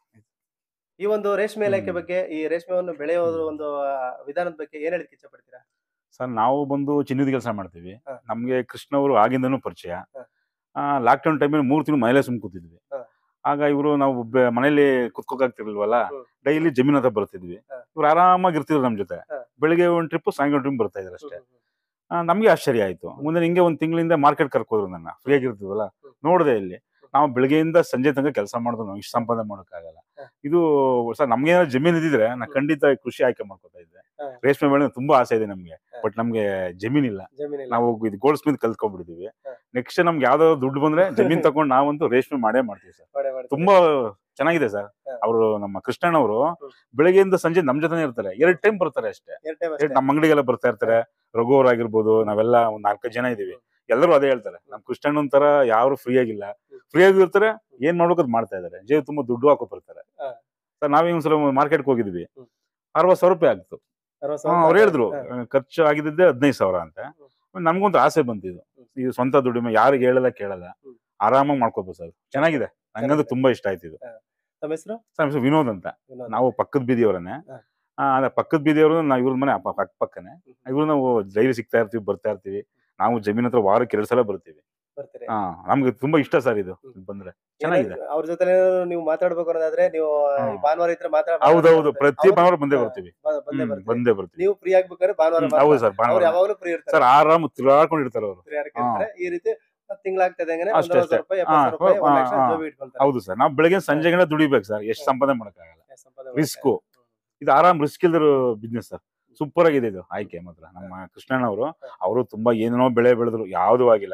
ಈ ಒಂದು ರೇಷ್ಮೆ ಇಲಾಖೆ ಹ್ಮ್. ಬಗ್ಗೆ ಈ ರೇಷ್ಮೆವನ್ನು ಬೆಳೆಯೋದ್ರ ಒಂದು ಆ, ವಿಧಾನದ ಬಗ್ಗೆ ಏನ್ ಹೇಳಿಕ್ ಇಚ್ಛೆ ಪಡ್ತೀರಾ ಸರ್ ನಾವು ಬಂದು ಚಿನ್ನದ ಕೆಲಸ ಮಾಡ್ತೀವಿ ಹ. ನಮ್ಗೆ ಕೃಷ್ಣ ಅವರು ಆಗಿಂದನೂ ಪರಿಚಯ ಹ. ಲಾಕ್ಡೌನ್ ಟೈಮಲ್ಲಿ ಮೂರು ತಿಂಗಳು ಮನೇಲೆ ಸುಮ್ ಕೂತಿದ್ವಿ ಹ. ಆಗ ಇವರು ನಾವು ಬೆ- ಮನೇಲಿ ಕುತ್ಕೋಕಾಗ್ತಿರ್ಲಿಲ್ವಲ್ಲ ಹ್ಮ್. ಡೈಲಿ ಜಮೀನ್ ಹತ್ರ ಬರ್ತಿದ್ವಿ ಹ. ಇವ್ರು ಆರಾಮಾಗಿ ಇರ್ತಿದ್ರು ನಮ್ ಜೊತೆ ಹ. ಬೆಳಿಗ್ಗೆ ಒಂದ್ ಟ್ರಿಪ್ ಸಾಯಂಕಾಲ ಟ್ರಿಪ್ ಬರ್ತಾ ಇದ್ರು ಅಷ್ಟೇ ಆ, ನಮ್ಗೆ ಆಶ್ಚರ್ಯ ಆಯ್ತು ಮುಂದೆ ಹಿಂಗೆ ಒಂದ್ ತಿಂಗಳಿಂದ ಮಾರ್ಕೆಟ್ ಕರ್ಕೋದ್ರು ನನ್ನ ಫ್ರೀ ಆಗಿರ್ತೀವಲ್ಲ ಹ್ಮ್. ನೋಡಿದೆ ಇಲ್ಲಿ ನಾವು ಬೆಳಗ್ಗೆಯಿಂದ ಸಂಜೆ ತನಕ ಕೆಲಸ ಮಾಡಿದ್ರು ನಾವು ಇಷ್ಟು ಸಂಪಾದನೆ ಮಾಡೋಕ್ಕಾಗಲ್ಲ ಹ. ಇದು ಸರ್ ನಮ್ಗೆ ಏನಾದ್ರು ಜಮೀನ್ ಇದ್ದಿದ್ರೆ ನಾ ಖಂಡಿತ ಕೃಷಿ ಆಯ್ಕೆ ಮಾಡ್ಕೊತಾ ಇದ್ದೆ ಹ. ರೇಷ್ಮೆ ಬೆಳೆ ತುಂಬಾ ಆಸೆ ಇದೆ ನಮ್ಗೆ ಹ. ಬಟ್ ನಮ್ಗೆ ಜಮೀನ್ ಇಲ್ಲ ಜಮೀನಿಲ್ಲ ನಾವು ಇದು ಗೋಲ್ಡ್ ಸ್ಮಿತ್ ಕಲ್ತ್ಕೊಂಡ್ಬಿಟ್ಟಿದೀವಿ ಹ. ನೆಕ್ಸ್ಟ್ ನಮ್ಗೆ ಯಾವ್ದಾದ್ರು ದುಡ್ಡು ಬಂದ್ರೆ ಜಮೀನ್ ತಗೊಂಡು ನಾವಂತೂ ರೇಷ್ಮೆ ಮಾಡೇ ಮಾಡ್ತೀವಿ ಸರ್ ಮಾಡೆ ಮಾಡ್ತೀರಿ. ತುಂಬಾ ಚೆನ್ನಾಗಿದೆ ಸರ್ ಹ. ಅವರು ನಮ್ಮ ಕೃಷ್ಣಣ್ಣವರು ಹ್ಮ್. ಬೆಳಗ್ಗೆಯಿಂದ ಸಂಜೆ ನಮ್ ಜೊತೆನೇ ಇರ್ತಾರೆ ಎರಡ್ ಟೈಮ್ ಬರ್ತಾರೆ ಅಷ್ಟೇ ಎರಡ್ time ಎರಡ್ ಅಷ್ಟೇ. ನಮ್ಮ ಅಂಗಡಿಗೆಲ್ಲ ಬರ್ತಾ ಇರ್ತಾರೆ ರಘು ಅವ್ರು ಆಗಿರ್ಬೋದು ನಾವೆಲ್ಲ ಒಂದ್ ನಾಲ್ಕು ಜನ ಇದೀವಿ ಎಲ್ಲರೂ ಅದೇ ಹೇಳ್ತಾರೆ ನಮ್ ಕೃಷ್ಣಣ್ಣನ್ ತರ ಯಾರು ಫ್ರೀ ಆಗಿಲ್ಲ ಫ್ರೀ ಆಗಿ ಇರ್ತಾರೆ ಏನ್ ಮಾಡ್ಬೇಕು ಅದ್ ಮಾಡ್ತಾ ಇದಾರೆ ಜೇಬ್ ತುಂಬಾ ದುಡ್ಡು ಹಾಕೋ ಬರ್ತಾರೆ ಹ. ಸರ್ ನಾವೇ ಒಂದ್ಸಲ ಮಾರ್ಕೆಟ್ಗೆ ಹೋಗಿದ್ವಿ ಹ್ಮ್. ಅರವತ್ ಸಾವಿರ ರೂಪಾಯಿ ಆಗ್ತು ಅರವತ್ತು ಹಾ, ಸಾವಿರ ಅವ್ರು ಹೇಳಿದ್ರು ಹ. ಆ, ಖರ್ಚು ಆಗಿದ್ದೆ ಹದಿನೈದು ಸಾವಿರ ಅಂತ ನಮ್ಗೊಂದು ಆಸೆ ಬಂತಿದ್ದು ಇದು ಸ್ವಂತ ದುಡಿಮೆ ಯಾರಿಗೆ ಹೇಳಲ್ಲ ಕೇಳಲ್ಲ ಹ್ಮ್. ಆರಾಮಾಗಿ ಮಾಡ್ಕೋಬೋದು ಸರ್ ಚೆನ್ನಾಗಿದೆ ನಂಗಂತೂ ಚೆನ್ನಾಗಿದೆ. ತುಂಬಾ ಇಷ್ಟ ಆಯ್ತು ಇದು ತಮ್ಮ ಹೆಸರು ಸರ್ ನಮ್ಮ ಹೆಸರು ವಿನೋದ್ ಅಂತ ವಿನೋದ್. ನಾವು ಪಕ್ಕದ ಬೀದಿಯವರನ್ನೇ ಹ. ಆ, ಅದೇ ಪಕ್ಕದ ಬೀದಿಯವರು ನಾವು ಇವ್ರ ಮನೆ ಅಪ್ಪ ಪಕ್ಕ ಪಕ್ಕನೆ ಇವ್ರು ನಾವು ಡೈಲಿ ಸಿಗ್ತಾ ಇರ್ತೀವಿ ಬರ್ತಾ ಇರ್ತೀವಿ ನಾವು ಜಮೀನ್ ಹತ್ರ ವಾರಕ್ಕೆ ಎರಡು ಸಲ ಬರ್ತೀವಿ ಬರ್ತೀರಿ ಹಾ ನಮ್ಗೆ ತುಂಬಾ ಇಷ್ಟ ಸರ್ ಇದು ಹ್ಮ್. ಇದ್ ಬಂದ್ರೆ ಚೆನ್ನಾಗಿದೆ ಏನಾದ್ರು ಅವ್ರ ಜೊತೆ ನೀವು ಮಾತಾಡ್ಬೇಕು ಅನ್ನೋದಾದ್ರೆ ನೀವು ಹಾ. ಈ ಭಾನುವಾರ ಇದ್ರೆ ಮಾತ್ರ ಹೌದೌದು ಪ್ರತಿ ಅವ್ರು- ಭಾನುವಾರ ಬಂದೇ ಹಾ, ಬರ್ತೀವಿ ಬ- ಬಂದೇ ಹ್ಮ್, ಬರ್ತೀರಿ ಬಂದೇ ಬರ್ತೀವಿ ನೀವು ಫ್ರೀ ಆಗ್ಬೇಕಾದ್ರೆ ಭಾನುವಾರ ಹ್ಮ್, ಮಾತ್ರ. ಹೌದು ಸರ್ ಅವ್ರು ಭಾನುವಾರ ಯಾವಾಗಲೂ ಫ್ರೀ ಇರ್ತಾರೆ ಸರ್ ಆರಾಮ್ ತಿರುಗಾಡ್ಕೊಂಡಿರ್ತಾರೆ ಅವರು free ಇರ್ತಾರೆ. ಈ ರೀತಿ ತಿಂಗಳಾಗ್ತದೆ ಅಷ್ಟೇ, ಒಂದೂವರೆ ಅಷ್ಟೇ. ರೂಪಾಯಿ ಎಪ್ಪತ್ತು ಹಾ, ಸಾವಿರ ರೂಪಾಯಿ ಒಂದ್ ಲಕ್ಷ ಹಾ, ಜೋಬಿ ಇಟ್ಕೊಂತಾರೆ ಹೌದು ಸರ್ ನಾವು ಬೆಳಗ್ಗೆ ಸಂಜೆ ಗಂಟೆ ದುಡಿಬೇಕು ಸರ್ ಎಷ್ಟು ಸಂಪಾದನೆ ಮಾಡಕ್ಕಾಗಲ್ಲ ಸಂಪಾದನೆ ಮಾಡ್ತಾರೆ. ರಿಸ್ಕು ಇದು ಆರಾಮ್ ರಿಸ್ಕ್ ಇಲ್ದಿರೋ ಬಿಸ್ನೆಸ್ ಸರ್ ಸೂಪರ್ ಆಗಿದೆ ಇದು ಆಯ್ಕೆ ಮಾತ್ರ ನಮ್ಮ ಕೃಷ್ಣಣ್ಣ ಅವರು ಅವರು ತುಂಬಾ ಏನೇನೋ ಬೆಳೆ ಬೆಳೆದ್ರು ಯಾವ್ದು ಆಗಿಲ್ಲ ಹ.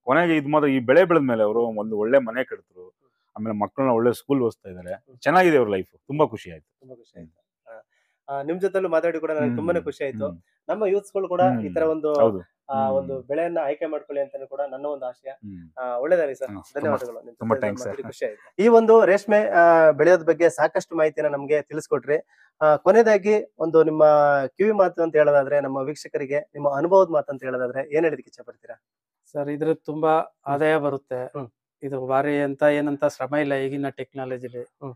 ಕೊನೆಗೆ ಇದು ಮಾತ್ರ ಈ ಬೆಳೆ ಬೆಳೆದ ಮೇಲೆ ಅವರು ಒಂದು ಒಳ್ಳೆ ಮನೆ ಕಟ್ಟಿದ್ರು ಆಮೇಲೆ ಮಕ್ಕಳನ್ನ ಒಳ್ಳೆ ಸ್ಕೂಲ್ ಓದಿಸ್ತಾ ಇದ್ದಾರೆ ಚೆನ್ನಾಗಿದೆ ಅವ್ರ ಲೈಫ್ ತುಂಬಾ ಖುಷಿ ಆಯ್ತು ತುಂಬಾ ಖುಷಿ ಆಯ್ತು ಆ, ಆ, ನಿಮ್ ಜೊತೆಲೂ ಮಾತಾಡಿ ಕೂಡ ನನಗೆ ಹ್ಮ್. ತುಂಬಾನೇ ಖುಷಿ ಆಯ್ತು ಹ್ಮ್. ನಮ್ಮ ಯೂತ್ಸ್ಗಳು ಕೂಡ ಹ್ಮ್. ಈ ತರ ಒಂದು ಹೌದು ಆ, ಹ್ಮ್. ಒಂದು ಬೆಳೆಯನ್ನ ಆಯ್ಕೆ ಮಾಡ್ಕೊಳ್ಳಿ ಅಂತಾನು ಕೂಡ ನನ್ನ ಒಂದು ಆಶಯ ಹ್ಮ್. ಆ, ಒಳ್ಳೆದಾಗಲಿ ಸರ್ ಹ್ಮ್. ಧನ್ಯವಾದಗಳು ನಿಮ್ ತುಂಬಾ ಜೊತೆ thanks, ಮಾತಾಡಿ sir. ಖುಷಿ ಆಯ್ತು ಈ ಒಂದು ರೇಷ್ಮೆ ಆ, ಬೆಳೆಯೋದ್ ಬಗ್ಗೆ ಸಾಕಷ್ಟು ಮಾಹಿತಿನ ನಮ್ಗೆ ತಿಳಿಸ್ಕೊಟ್ರಿ ಆ, ಕೊನೆಯದಾಗಿ ಒಂದು ನಿಮ್ಮ ಕಿವಿ ಮಾತು ಅಂತ ಹೇಳೋದಾದ್ರೆ ನಮ್ಮ ವೀಕ್ಷಕರಿಗೆ ನಿಮ್ಮ ಅನುಭವದ ಮಾತು ಅಂತ ಹೇಳೋದಾದ್ರೆ ಏನ್ ಹೇಳಿದಕ್ಕೆ ಇಚ್ಛೆ ಪಡ್ತೀರಾ ಸರ್ ಇದ್ರ ತುಂಬಾ ಆದಾಯ ಬರುತ್ತೆ ಹ್ಮ್. ಇದು ಬಾರಿ ಅಂತ ಏನಂತ ಶ್ರಮ ಇಲ್ಲ ಈಗಿನ ಟೆಕ್ನಾಲಜಿಲಿ ಹ್ಮ್.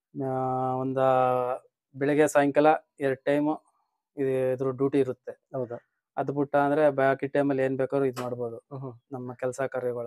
ಒಂದ ಬೆಳಿಗ್ಗೆ ಸಾಯಂಕಾಲ ಎರಡು ಟೈಮು ಇದ್ರ ಡ್ಯೂಟಿ ಇರುತ್ತೆ ಹೌದಾ ಅದು ಬಿಟ್ಟ ಅಂದ್ರೆ ಬಾಕಿ ಟೈಮಲ್ಲಿ ಏನ್ ಬೇಕಾದ್ರೂ ಇದು ಮಾಡ್ಬೋದು ಹ್ಮ್. ನಮ್ಮ ಕೆಲಸ ಕಾರ್ಯಗಳ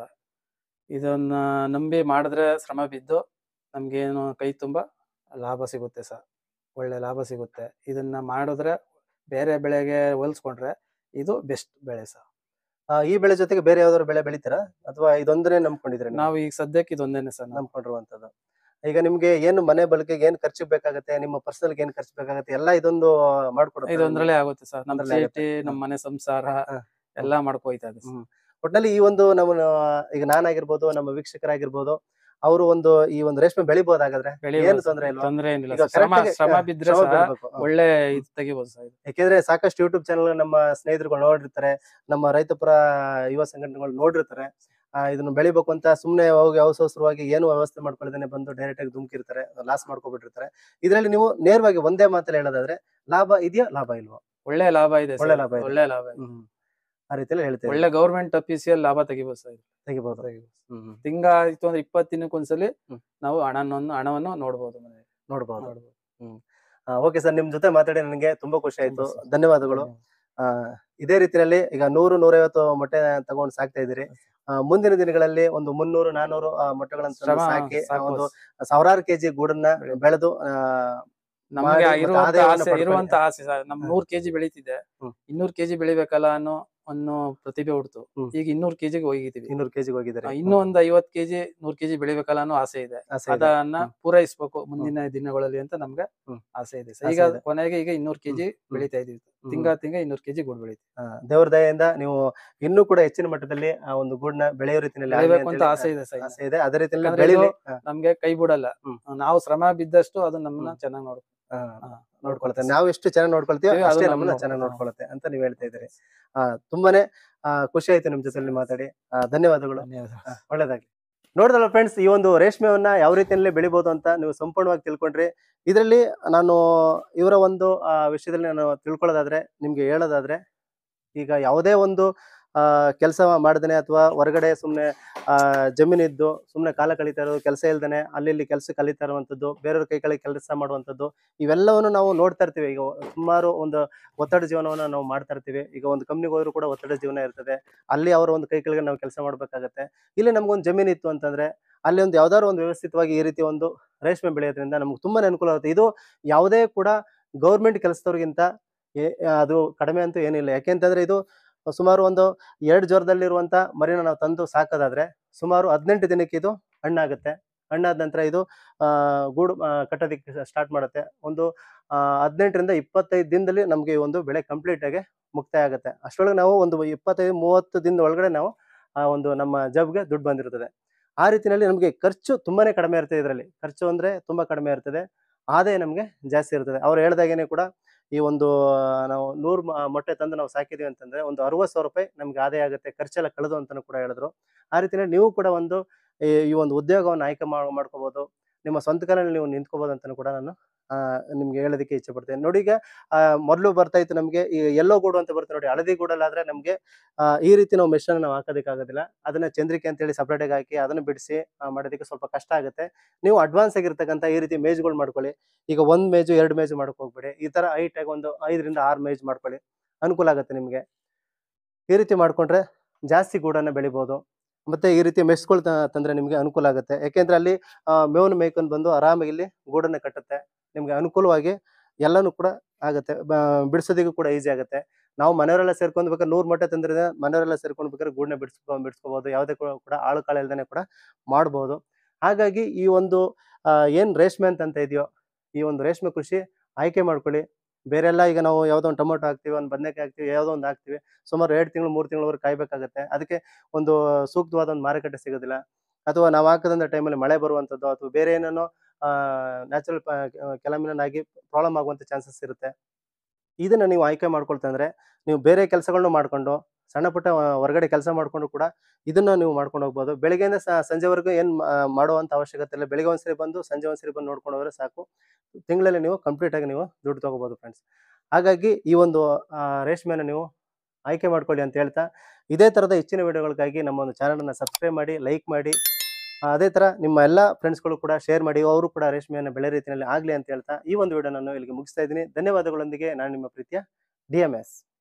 ಇದನ್ನ ನಂಬಿ ಮಾಡಿದ್ರೆ ಶ್ರಮ ಬಿದ್ದು ನಮ್ಗೇನು ಕೈ ತುಂಬ ಲಾಭ ಸಿಗುತ್ತೆ ಸರ್ ಒಳ್ಳೆ ಲಾಭ ಸಿಗುತ್ತೆ ಇದನ್ನ ಮಾಡಿದ್ರೆ ಬೇರೆ ಬೆಳೆಗೆ ಹೋಲಿಸ್ಕೊಂಡ್ರೆ ಇದು ಬೆಸ್ಟ್ ಬೆಳೆ ಸರ್ ಆ, ಈ ಬೆಳೆ ಜೊತೆಗೆ ಬೇರೆ ಯಾವ್ದಾದ್ರು ಬೆಳೆ ಬೆಳಿತೀರಾ ಅಥವಾ ಇದೊಂದನ್ನೇ ನಂಬ್ಕೊಂಡಿದ್ರೆ ನಾವು ಈಗ ಸದ್ಯಕ್ಕೆ ಇದೊಂದೇನೆ ಸರ್ ನಾವು ನಂಬ್ಕೊಂಡಿರುವಂತದ್ದು ಈಗ ನಿಮ್ಗೆ ಏನು ಮನೆ ಬಳಕೆಗೆ ಏನ್ ಖರ್ಚು ಬೇಕಾಗತ್ತೆ ನಿಮ್ಮ ಪರ್ಸನಲ್ ಏನ್ ಖರ್ಚು ಬೇಕಾಗತ್ತೆ ಎಲ್ಲ ಇದೊಂದು ಮಾಡ್ಕೊಡುತ್ತೆ ಇದೊಂದರಲ್ಲೇ ಆಗುತ್ತೆ ಸರ್ ನಮ್ಮ ಒಂದ್ರಲ್ಲೇ ಆಗುತ್ತೆ. ಚೀಟಿ ನಮ್ಮ ಮನೆ ಸಂಸಾರ ಹಾ. ಎಲ್ಲಾ ಮಾಡ್ಕೋಯ್ತಾ ಇದೆ ಹ್ಮ್. ಒಟ್ನಲ್ಲಿ ಈ ಒಂದು ನಮ್ಮ ಈಗ ನಾನಾಗಿರ್ಬೋದು ನಮ್ಮ ವೀಕ್ಷಕರಾಗಿರ್ಬೋದು ಅವರು ಒಂದು ಈ ಒಂದು ರೇಷ್ಮೆ ಬೆಳಿಬಹುದಾಗಾದ್ರೆ ಏನು ತೊಂದ್ರೆ ಇಲ್ವಾ ತೊಂದ್ರೆ ಏನಿಲ್ಲ ಈಗ ಸರ್. ಶ್ರಮ correct ಆಗಿ, ಶ್ರಮ ಹಾ, ಬಿದ್ರೆ ಶ್ರಮ ಸಹ ಬೀಳ್ಬೇಕು. ಹಾ. ಒಳ್ಳೆ ಇದು ತೆಗಿಬೋದು ಸರ್ ಇದು. ಯಾಕೆಂದ್ರೆ ಸಾಕಷ್ಟು ಯೂಟ್ಯೂಬ್ ಚಾನಲ್ ನಮ್ಮ ಸ್ನೇಹಿತರುಗಳು ನೋಡಿರ್ತಾರೆ ನಮ್ಮ ರೈತಪರ ಯುವ ಸಂಘಟನೆಗಳು ನೋಡಿರ್ತಾರೆ ಆ, ಇದನ್ನ ಬೆಳಿಬೇಕು ಅಂತ ಸುಮ್ನೆ ಹೋಗಿ ಅವಸರವಾಗಿ ಏನು ವ್ಯವಸ್ಥೆ ಮಾಡ್ಕೊಳ್ದೇನೆ ಬಂದು ಡೈರೆಕ್ಟ್ ಆಗಿ ಧುಮುಕಿರ್ತಾರೆ ಲಾಸ್ ಮಾಡ್ಕೊಬಿಟ್ಟಿರ್ತಾರೆ ಇದರಲ್ಲಿ ನೀವು ನೇರವಾಗಿ ಒಂದೇ ಮಾತಲ್ಲಿ ಹೇಳೋದಾದ್ರೆ ಲಾಭ ಇದೆಯಾ ಲಾಭ ಇಲ್ವಾ ಒಳ್ಳೆ ಲಾಭ ಇದೆ ಒಳ್ಳೆ ಸರ್. ಲಾಭ ಇದೆ. ಒಳ್ಳೆ ಲಾಭ ಇದೆ ಆ ರೀತಿಯಲ್ಲಿ ಹೇಳ್ತೇವೆ ಒಳ್ಳೆ ಗೌರ್ಮೆಂಟ್ ಅಫೀಸಿಯಲ್ ಲಾಭ ತೆಗಿಬೋದು ಸರ್ ಇದು. ತೆಗಿಬಹುದು ತೆಗಿಬೋದು. ತಿಂಗ ಆಯ್ತು ಅಂದ್ರೆ ಇಪ್ಪತ್ತು ದಿನಕ್ಕೊಂದ್ಸಲಿ ಹ್ಮ್. ನಾವು ಹಣವನ್ನು ಹಣವನ್ನು ನೋಡ್ಬೋದು ಮನೆಯಲ್ಲಿ. ನೋಡ್ಬಹುದು ನೋಡ್ಬೋದು. ಓಕೆ ಸರ್ ನಿಮ್ ಜೊತೆ ಮಾತಾಡಿ ನನಗೆ ತುಂಬಾ ಖುಷಿ ಆಯ್ತು ತುಂಬಾ ಸರ್. ಧನ್ಯವಾದಗಳು ಆ, ಇದೇ ರೀತಿಯಲ್ಲಿ ಈಗ ನೂರು ನೂರೈವತ್ತು ಮೊಟ್ಟೆ ತಗೊಂಡು ಸಾಕ್ತಾ ಇದ್ದೀರಿ ಆ, ಮುಂದಿನ ದಿನಗಳಲ್ಲಿ ಒಂದು ಮುನ್ನೂರು ನಾನೂರು ಆ, ಮೊಟ್ಟೆಗಳನ್ನ ತಂದು ಶ್ರಮ ಸಾಕಿ ಆ, ಸಾಕ್ಬೋದು ಒಂದು ಸರ್. ಸಾವಿರಾರು ಕೆಜಿ ಗೂಡನ್ನ ಬೆಳೆ- ಬೆಳೆದು ಆ, ನಮ್ಗೆ ಮಾಡಿ ಮತ್ತೆ ಇರುವಂತ ಆದಾಯವನ್ನ ಆಸೆ ಪಡ್ಕೊಳ್ಳಿ. ಇರುವಂತ ಆಸೆ ಸರ್ ನಮ್ ಹ್ಮ್. ನೂರ್ ಕೆಜಿ ಬೆಳೀತಿದೆ ಹ್ಮ್. ಇನ್ನೂರ್ ಕೆಜಿ ಬೆಳಿಬೇಕಲ್ಲ ಅನ್ನೋ ಅನ್ನೋ ಪ್ರತಿಭೆ ಹುಡ್ತು ಹ್ಮ್. ಈಗ ಇನ್ನೂರ್ ಕೆಜಿಗೆ ಹೋಗಿದೀವಿ ಇನ್ನೂರು ಕೆಜಿಗೆ ಹೋಗಿದ್ದಾರೆ ಆ, ಇನ್ನೂ ಒಂದ್ ಐವತ್ ಕೆಜಿ ನೂರ್ ಕೆಜಿ ಬೆಳಿಬೇಕಲ್ಲ ಅನ್ನೋ ಆಸೆ ಇದೆ ಆಸೆ ಇದೆ. ಅದನ್ನ ಹ್ಮ್. ಪೂರೈಸ್ಬೇಕು ಮುಂದಿನ ದಿನಗಳಲ್ಲಿ ಅಂತ ನಮ್ಗೆ ಹ್ಮ್. ಆಸೆ ಇದೆ ಸರ್. ಆಸೆ ಈಗ ಇದೆ. ಕೊನೆಗೆ ಈಗ ಇನ್ನೂರ್ ಕೆಜಿ ಹ್ಮ್. ಬೆಳಿತಾ ಇದೀವಿ ಹ್ಮ್. ತಿಂಗ ತಿಂಗ ಇನ್ನೂರ್ ಕೆಜಿ ಗುಡ್ ಬೆಳಿತೀವಿ ಆ, ದೇವ್ರ ದಯೆಯಿಂದ ನೀವು ಇನ್ನೂ ಕೂಡ ಹೆಚ್ಚಿನ ಮಟ್ಟದಲ್ಲಿ ಆ ಒಂದು ಗೂಡ್ನ ಬೆಳೆಯೋ ರೀತಿಯಲ್ಲಿ ಆಗ್ಲಿ ಬೆಳಿಬೇಕು ಅಂತ ಅಂತೇಳಿ, ಆಸೆ ಇದೆ ಸರ್ ಆಸೆ ಇದೆ ಅದೇ ರೀತಿಯಲ್ಲಿ ಯಾಕಂದ್ರೆ ಬೆಳಿಲಿ ಇದು ನಮ್ಗೆ ಕೈ ಬಿಡಲ್ಲ ಹ್ಮ್. ನಾವು ಶ್ರಮ ಬಿದ್ದಷ್ಟು ಅದು ನಮ್ಮನ್ನ ಹ್ಮ್. ಚೆನ್ನಾಗಿ ನೋಡ್ ಆ, ಹಾ, ನೋಡ್ಕೊಳುತ್ತೆ ನಾವು ಎಷ್ಟು ಚೆನ್ನಾಗಿ ನೋಡ್ಕೊಳ್ತೀವಿ ಅದು ಅಷ್ಟೇ ನಮ್ಮನ್ನ ನಮ್ಮನ್ನ ನೋಡ್ಕೊಳ್ಳುತ್ತೆ. ಚೆನ್ನಾಗಿ ನೋಡ್ಕೊಳುತ್ತೆ ಅಂತ ನೀವು ಹೇಳ್ತಾ ಇದ್ದೀರಿ ಆ, ತುಂಬಾನೇ ಆ, ಖುಷಿ ಆಯ್ತು ನಿಮ್ ಜೊತೆ ಮಾತಾಡಿ ಆ, ಧನ್ಯವಾದಗಳು ಧನ್ಯವಾದ ಆ, ಒಳ್ಳೇದಾಗ್ಲಿ ನೋಡಿದಲ್ಲ ಫ್ರೆಂಡ್ಸ್ ಈ ಒಂದು ರೇಷ್ಮೆವನ್ನ ಯಾವ ರೀತಿಯಲ್ಲಿ ಬೆಳಿಬಹುದು ಅಂತ ನೀವು ಸಂಪೂರ್ಣವಾಗಿ ತಿಳ್ಕೊಂಡ್ರಿ ಇದರಲ್ಲಿ ನಾನು ಇವರ ಒಂದು ಆ, ವಿಷಯದಲ್ಲಿ ನಾನು ತಿಳ್ಕೊಳ್ಳೋದಾದ್ರೆ ನಿಮ್ಗೆ ಹೇಳೋದಾದ್ರೆ ಈಗ ಯಾವುದೇ ಒಂದು ಆ ಕೆಲಸ ಮಾಡ್ದೇನೆ ಅಥವಾ ಹೊರಗಡೆ ಸುಮ್ಮನೆ ಆ ಜಮೀನಿದ್ದು ಸುಮ್ಮನೆ ಕಾಲ ಕಳೀತಾ ಇರೋದು ಕೆಲಸ ಇಲ್ದೇನೆ ಅಲ್ಲಿ ಇಲ್ಲಿ ಕೆಲಸ ಕಲಿತಾ ಇರುವಂತದ್ದು ಬೇರೆಯವ್ರ ಕೈ ಕೆಳಗೆ ಕೆಲಸ ಮಾಡುವಂತದ್ದು ಇವೆಲ್ಲವನ್ನು ನಾವು ನೋಡ್ತಾ ಇರ್ತೀವಿ ಈಗ ಸುಮಾರು ಒಂದು ಒತ್ತಡ ಜೀವನವನ್ನ ನಾವು ಮಾಡ್ತಾ ಇರ್ತೀವಿ ಈಗ ಒಂದು ಕಂಪ್ನಿಗೆ ಹೋದ್ರು ಕೂಡ ಒತ್ತಡ ಜೀವನ ಇರ್ತದೆ ಅಲ್ಲಿ ಅವರ ಒಂದು ಕೈ ಕೆಳಗೆ ನಾವು ಕೆಲಸ ಮಾಡ್ಬೇಕಾಗತ್ತೆ ಇಲ್ಲಿ ನಮ್ಗೊಂದು ಜಮೀನು ಇತ್ತು ಅಂತಂದ್ರೆ ಅಲ್ಲಿ ಒಂದು ಯಾವ್ದಾದ್ರು ಒಂದು ವ್ಯವಸ್ಥಿತವಾಗಿ ಈ ರೀತಿ ಒಂದು ರೇಷ್ಮೆ ಬೆಳೆಯೋದ್ರಿಂದ ನಮ್ಗೆ ತುಂಬಾನೇ ಅನುಕೂಲ ಆಗುತ್ತೆ ಇದು ಯಾವುದೇ ಕೂಡ ಗೌರ್ಮೆಂಟ್ ಕೆಲಸದವ್ರಿಗಿಂತ ಏ- ಅದು ಕಡಿಮೆ ಅಂತೂ ಏನಿಲ್ಲ ಯಾಕೆಂತಂದ್ರೆ ಇದು ಸುಮಾರು ಒಂದು ಎರಡು ಜ್ವರದಲ್ಲಿರುವಂತ ಮರಿನ ನಾವು ತಂದು ಸಾಕೋದಾದ್ರೆ ಸುಮಾರು ಹದಿನೆಂಟು ದಿನಕ್ಕೆ ಇದು ಹಣ್ಣಾಗುತ್ತೆ ಹಣ್ಣಾದ ನಂತರ ಇದು ಆ, ಗೂಡು ಆ, ಕಟ್ಟೋದಿಕ್ಕೆ ಸ್ಟಾರ್ಟ್ ಮಾಡುತ್ತೆ ಒಂದು ಆ, ಹದಿನೆಂಟರಿಂದ ಇಪ್ಪತ್ತೈದು ದಿನದಲ್ಲಿ ನಮಗೆ ಈ ಒಂದು ಬೆಳೆ ಕಂಪ್ಲೀಟ್ ಆಗಿ ಮುಕ್ತಾಯ ಆಗುತ್ತೆ ಅಷ್ಟರೊಳಗೆ ನಾವು ಒಂದು ಇಪ್ಪತ್ತೈದು ಮೂವತ್ತು ದಿನದ ಒಳಗಡೆ ನಾವು ಆ ಒಂದು ನಮ್ಮ ಜಬ್ಗೆ ದುಡ್ಡು ಬಂದಿರ್ತದೆ ಆ ರೀತಿಯಲ್ಲಿ ನಮಗೆ ಖರ್ಚು ತುಂಬಾನೇ ಕಡಿಮೆ ಇರ್ತದೆ ಇದರಲ್ಲಿ ಖರ್ಚು ಅಂದ್ರೆ ತುಂಬಾ ಕಡಿಮೆ ಇರ್ತದೆ ಆದಾಯ ನಮಗೆ ಜಾಸ್ತಿ ಇರ್ತದೆ ಅವ್ರು ಹೇಳ್ದಾಗೇನೆ ಕೂಡ ಈ ಒಂದು ಆ, ನಾವು ನೂರು ಮ- ಮೊಟ್ಟೆ ತಂದು ನಾವು ಸಾಕಿದೀವಿ ಅಂತಂದ್ರೆ ಒಂದು ಅರವತ್ತು ಸಾವಿರ ರೂಪಾಯಿ ನಮ್ಗೆ ಆದಾಯ ಆಗುತ್ತೆ ಖರ್ಚೆಲ್ಲ ಕಳೆದು ಅಂತಾನು ಕೂಡ ಹೇಳಿದ್ರು ಆ ರೀತಿಯಲ್ಲಿ ನೀವು ಕೂಡ ಒಂದು ಈ ಈ ಒಂದು ಉದ್ಯೋಗವನ್ನು ಆಯ್ಕೆ ಮಾಡ್ ಮಾಡ್ಕೋಬಹುದು ನಿಮ್ಮ ಸ್ವಂತ ಕಾಲಲ್ಲಿ ನೀವು ನಿಂತ್ಕೋಬಹುದು ಅಂತಾನು ಕೂಡ ನಾನು ಆ, ನಿಮ್ಗೆ ಹೇಳೋದಕ್ಕೆ ಇಚ್ಛೆ ಪಡ್ತೇನೆ ನೋಡಿ ಈಗ ಆ, ಮೊದಲು ಬರ್ತಾ ಇತ್ತು ನಮಗೆ ಈ ಎಲ್ಲೋ ಗೂಡು ಅಂತ ಬರುತ್ತೆ ನೋಡಿ ಹಳದಿ ಗೂಡಲ್ಲಾದ್ರೆ ನಮಗೆ ಆ, ಈ ರೀತಿ ನಾವು ಮೆಷನ್ ನಾವು ಹಾಕೋದಕ್ಕಾಗೋದಿಲ್ಲ ಅದನ್ನ ಚಂದ್ರಿಕೆ ಅಂತೇಳಿ ಸಪ್ರೇಟ್ ಆಗಿ ಹಾಕಿ ಅದನ್ನ ಬಿಡಿಸಿ ಆ, ಮಾಡೋದಕ್ಕೆ ಸ್ವಲ್ಪ ಕಷ್ಟ ಆಗುತ್ತೆ ನೀವು ಅಡ್ವಾನ್ಸ್ ಆಗಿರ್ತಕ್ಕಂಥ ಈ ರೀತಿ ಮೇಜ್ಗಳು ಮಾಡ್ಕೊಳ್ಳಿ ಈಗ ಒಂದ್ ಮೇಜು ಎರಡು ಮೇಜು ಮಾಡಕ್ ಹೋಗ್ಬೇಡಿ ಈ ತರ ಹೈಟ್ ಆಗಿ ಒಂದು ಐದರಿಂದ ಆರು ಮೇಜ್ ಮಾಡ್ಕೊಳ್ಳಿ ಅನುಕೂಲ ಆಗುತ್ತೆ ನಿಮ್ಗೆ ಈ ರೀತಿ ಮಾಡ್ಕೊಂಡ್ರೆ ಜಾಸ್ತಿ ಗೂಡನ್ನ ಬೆಳಿಬಹುದು ಮತ್ತೆ ಈ ರೀತಿ ಮೆಸ್ಗಳು ತಂದ್ರೆ ನಿಮ್ಗೆ ಅನುಕೂಲ ಆಗುತ್ತೆ ಯಾಕೆಂದ್ರೆ ಅಲ್ಲಿ ಆ, ಮೇವನ್ನು ಮೇಯ್ಕೊಂಡು ಬಂದು ಆರಾಮಾಗಿ ಇಲ್ಲಿ ಗೂಡನ್ನ ಕಟ್ಟುತ್ತೆ ನಿಮ್ಗೆ ಅನುಕೂಲವಾಗಿ ಎಲ್ಲಾನು ಕೂಡ ಆಗುತ್ತೆ ಬ- ಬಿಡಿಸೋದಿಗೂ ಕೂಡ ಈಸಿ ಆಗುತ್ತೆ ನಾವು ಮನೆಯವರೆಲ್ಲ ಸೇರ್ಕೊಂಡ್ ಬೇಕಾದ್ರೆ ನೂರ್ ಮೊಟ್ಟೆ ತಂದ್ರೆ ಮನೆಯವರೆಲ್ಲ ಸೇರ್ಕೊಂಡ್ ಬೇಕಾದ್ರೆ ಗೂಡನ್ನ ಬಿಡಿಸ್ಕೊ ಬಿಡಿಸ್ಕೋಬಹುದು ಯಾವುದೇ ಕೂಡ ಕೂಡ ಆಳು ಕಾಳು ಇಲ್ದೇನೆ ಕೂಡ ಮಾಡ್ಬೋದು ಹಾಗಾಗಿ ಈ ಒಂದು ಆ, ಏನ್ ರೇಷ್ಮೆ ಅಂತ ಅಂತ ಇದೆಯೋ ಈ ಒಂದು ರೇಷ್ಮೆ ಕೃಷಿ ಆಯ್ಕೆ ಮಾಡ್ಕೊಳ್ಳಿ ಬೇರೆ ಎಲ್ಲ ಈಗ ನಾವು ಯಾವುದೋ ಒಂದು ಟೊಮೊಟೊ ಹಾಕ್ತೀವಿ ಒಂದು ಬದನೆಕಾಯಿ ಹಾಕ್ತೀವಿ ಯಾವುದೋ ಒಂದು ಹಾಕ್ತೀವಿ ಸುಮಾರು ಎರಡು ತಿಂಗಳು ಮೂರು ತಿಂಗಳವರೆಗೆ ಕಾಯ್ಬೇಕಾಗುತ್ತೆ ಅದಕ್ಕೆ ಒಂದು ಸೂಕ್ತವಾದ ಒಂದು ಮಾರುಕಟ್ಟೆ ಸಿಗೋದಿಲ್ಲ ಅಥವಾ ನಾವು ಹಾಕದಂಥ ಟೈಮಲ್ಲಿ ಮಳೆ ಬರುವಂಥದ್ದು ಅಥವಾ ಬೇರೆ ಏನೇನೋ ನ್ಯಾಚುರಲ್ ಕೆಲಮಿನಾಗಿ ಪ್ರಾಬ್ಲಮ್ ಆಗುವಂಥ ಚಾನ್ಸಸ್ ಇರುತ್ತೆ ಇದನ್ನ ನೀವು ಆಯ್ಕೆ ಮಾಡ್ಕೊಳ್ತಾ ಅಂದ್ರೆ ನೀವು ಬೇರೆ ಕೆಲಸಗಳನ್ನ ಮಾಡ್ಕೊಂಡು ಸಣ್ಣ ಪುಟ್ಟ ಆ, ಹೊರಗಡೆ ಕೆಲಸ ಮಾಡ್ಕೊಂಡು ಕೂಡ ಇದನ್ನ ನೀವು ಮಾಡ್ಕೊಂಡು ಹೋಗ್ಬೋದು ಬೆಳಿಗ್ಗೆಯಿಂದ ಸ- ಸಂಜೆವರೆಗೂ ಏನು ಮಾಡುವಂಥ ಅವಶ್ಯಕತೆ ಇಲ್ಲ ಬೆಳಿಗ್ಗೆ ಒಂದ್ಸರಿ ಬಂದು ಸಂಜೆ ಒಂದ್ಸರಿ ಬಂದು ನೋಡ್ಕೊಂಡು ಹೋದ್ರೆ ಸಾಕು ತಿಂಗಳಲ್ಲಿ ನೀವು ಕಂಪ್ಲೀಟ್ ಆಗಿ ನೀವು ದುಡ್ಡು ತಗೋಬಹುದು ಫ್ರೆಂಡ್ಸ್ ಹಾಗಾಗಿ ಈ ಒಂದು ಆ, ರೇಷ್ಮೆನ ನೀವು ಆಯ್ಕೆ ಮಾಡ್ಕೊಳ್ಳಿ ಅಂತ ಹೇಳ್ತಾ ಇದೇ ಥರದ ಹೆಚ್ಚಿನ ವಿಡಿಯೋಗಳಿಗಾಗಿ ನಮ್ಮ ಒಂದು ಚಾನಲನ್ನು ಸಬ್ಸ್ಕ್ರೈಬ್ ಮಾಡಿ ಲೈಕ್ ಮಾಡಿ ಆ, ಅದೇ ಥರ ನಿಮ್ಮ ಎಲ್ಲ ಫ್ರೆಂಡ್ಸ್ಗಳು ಕೂಡ ಶೇರ್ ಮಾಡಿ ಅವರು ಕೂಡ ರೇಷ್ಮೆಯನ್ನು ಬೆಳೆ ರೀತಿಯಲ್ಲಿ ಆಗಲಿ ಅಂತ ಹೇಳ್ತಾ ಈ ಒಂದು ವಿಡಿಯೋ ನಾನು ಇಲ್ಲಿಗೆ ಮುಗಿಸ್ತಾ ಇದ್ದೀನಿ ಧನ್ಯವಾದಗಳೊಂದಿಗೆ ನಾನು ನಿಮ್ಮ ಪ್ರೀತಿಯ ಡಿ ಎಮ್ ಎಸ್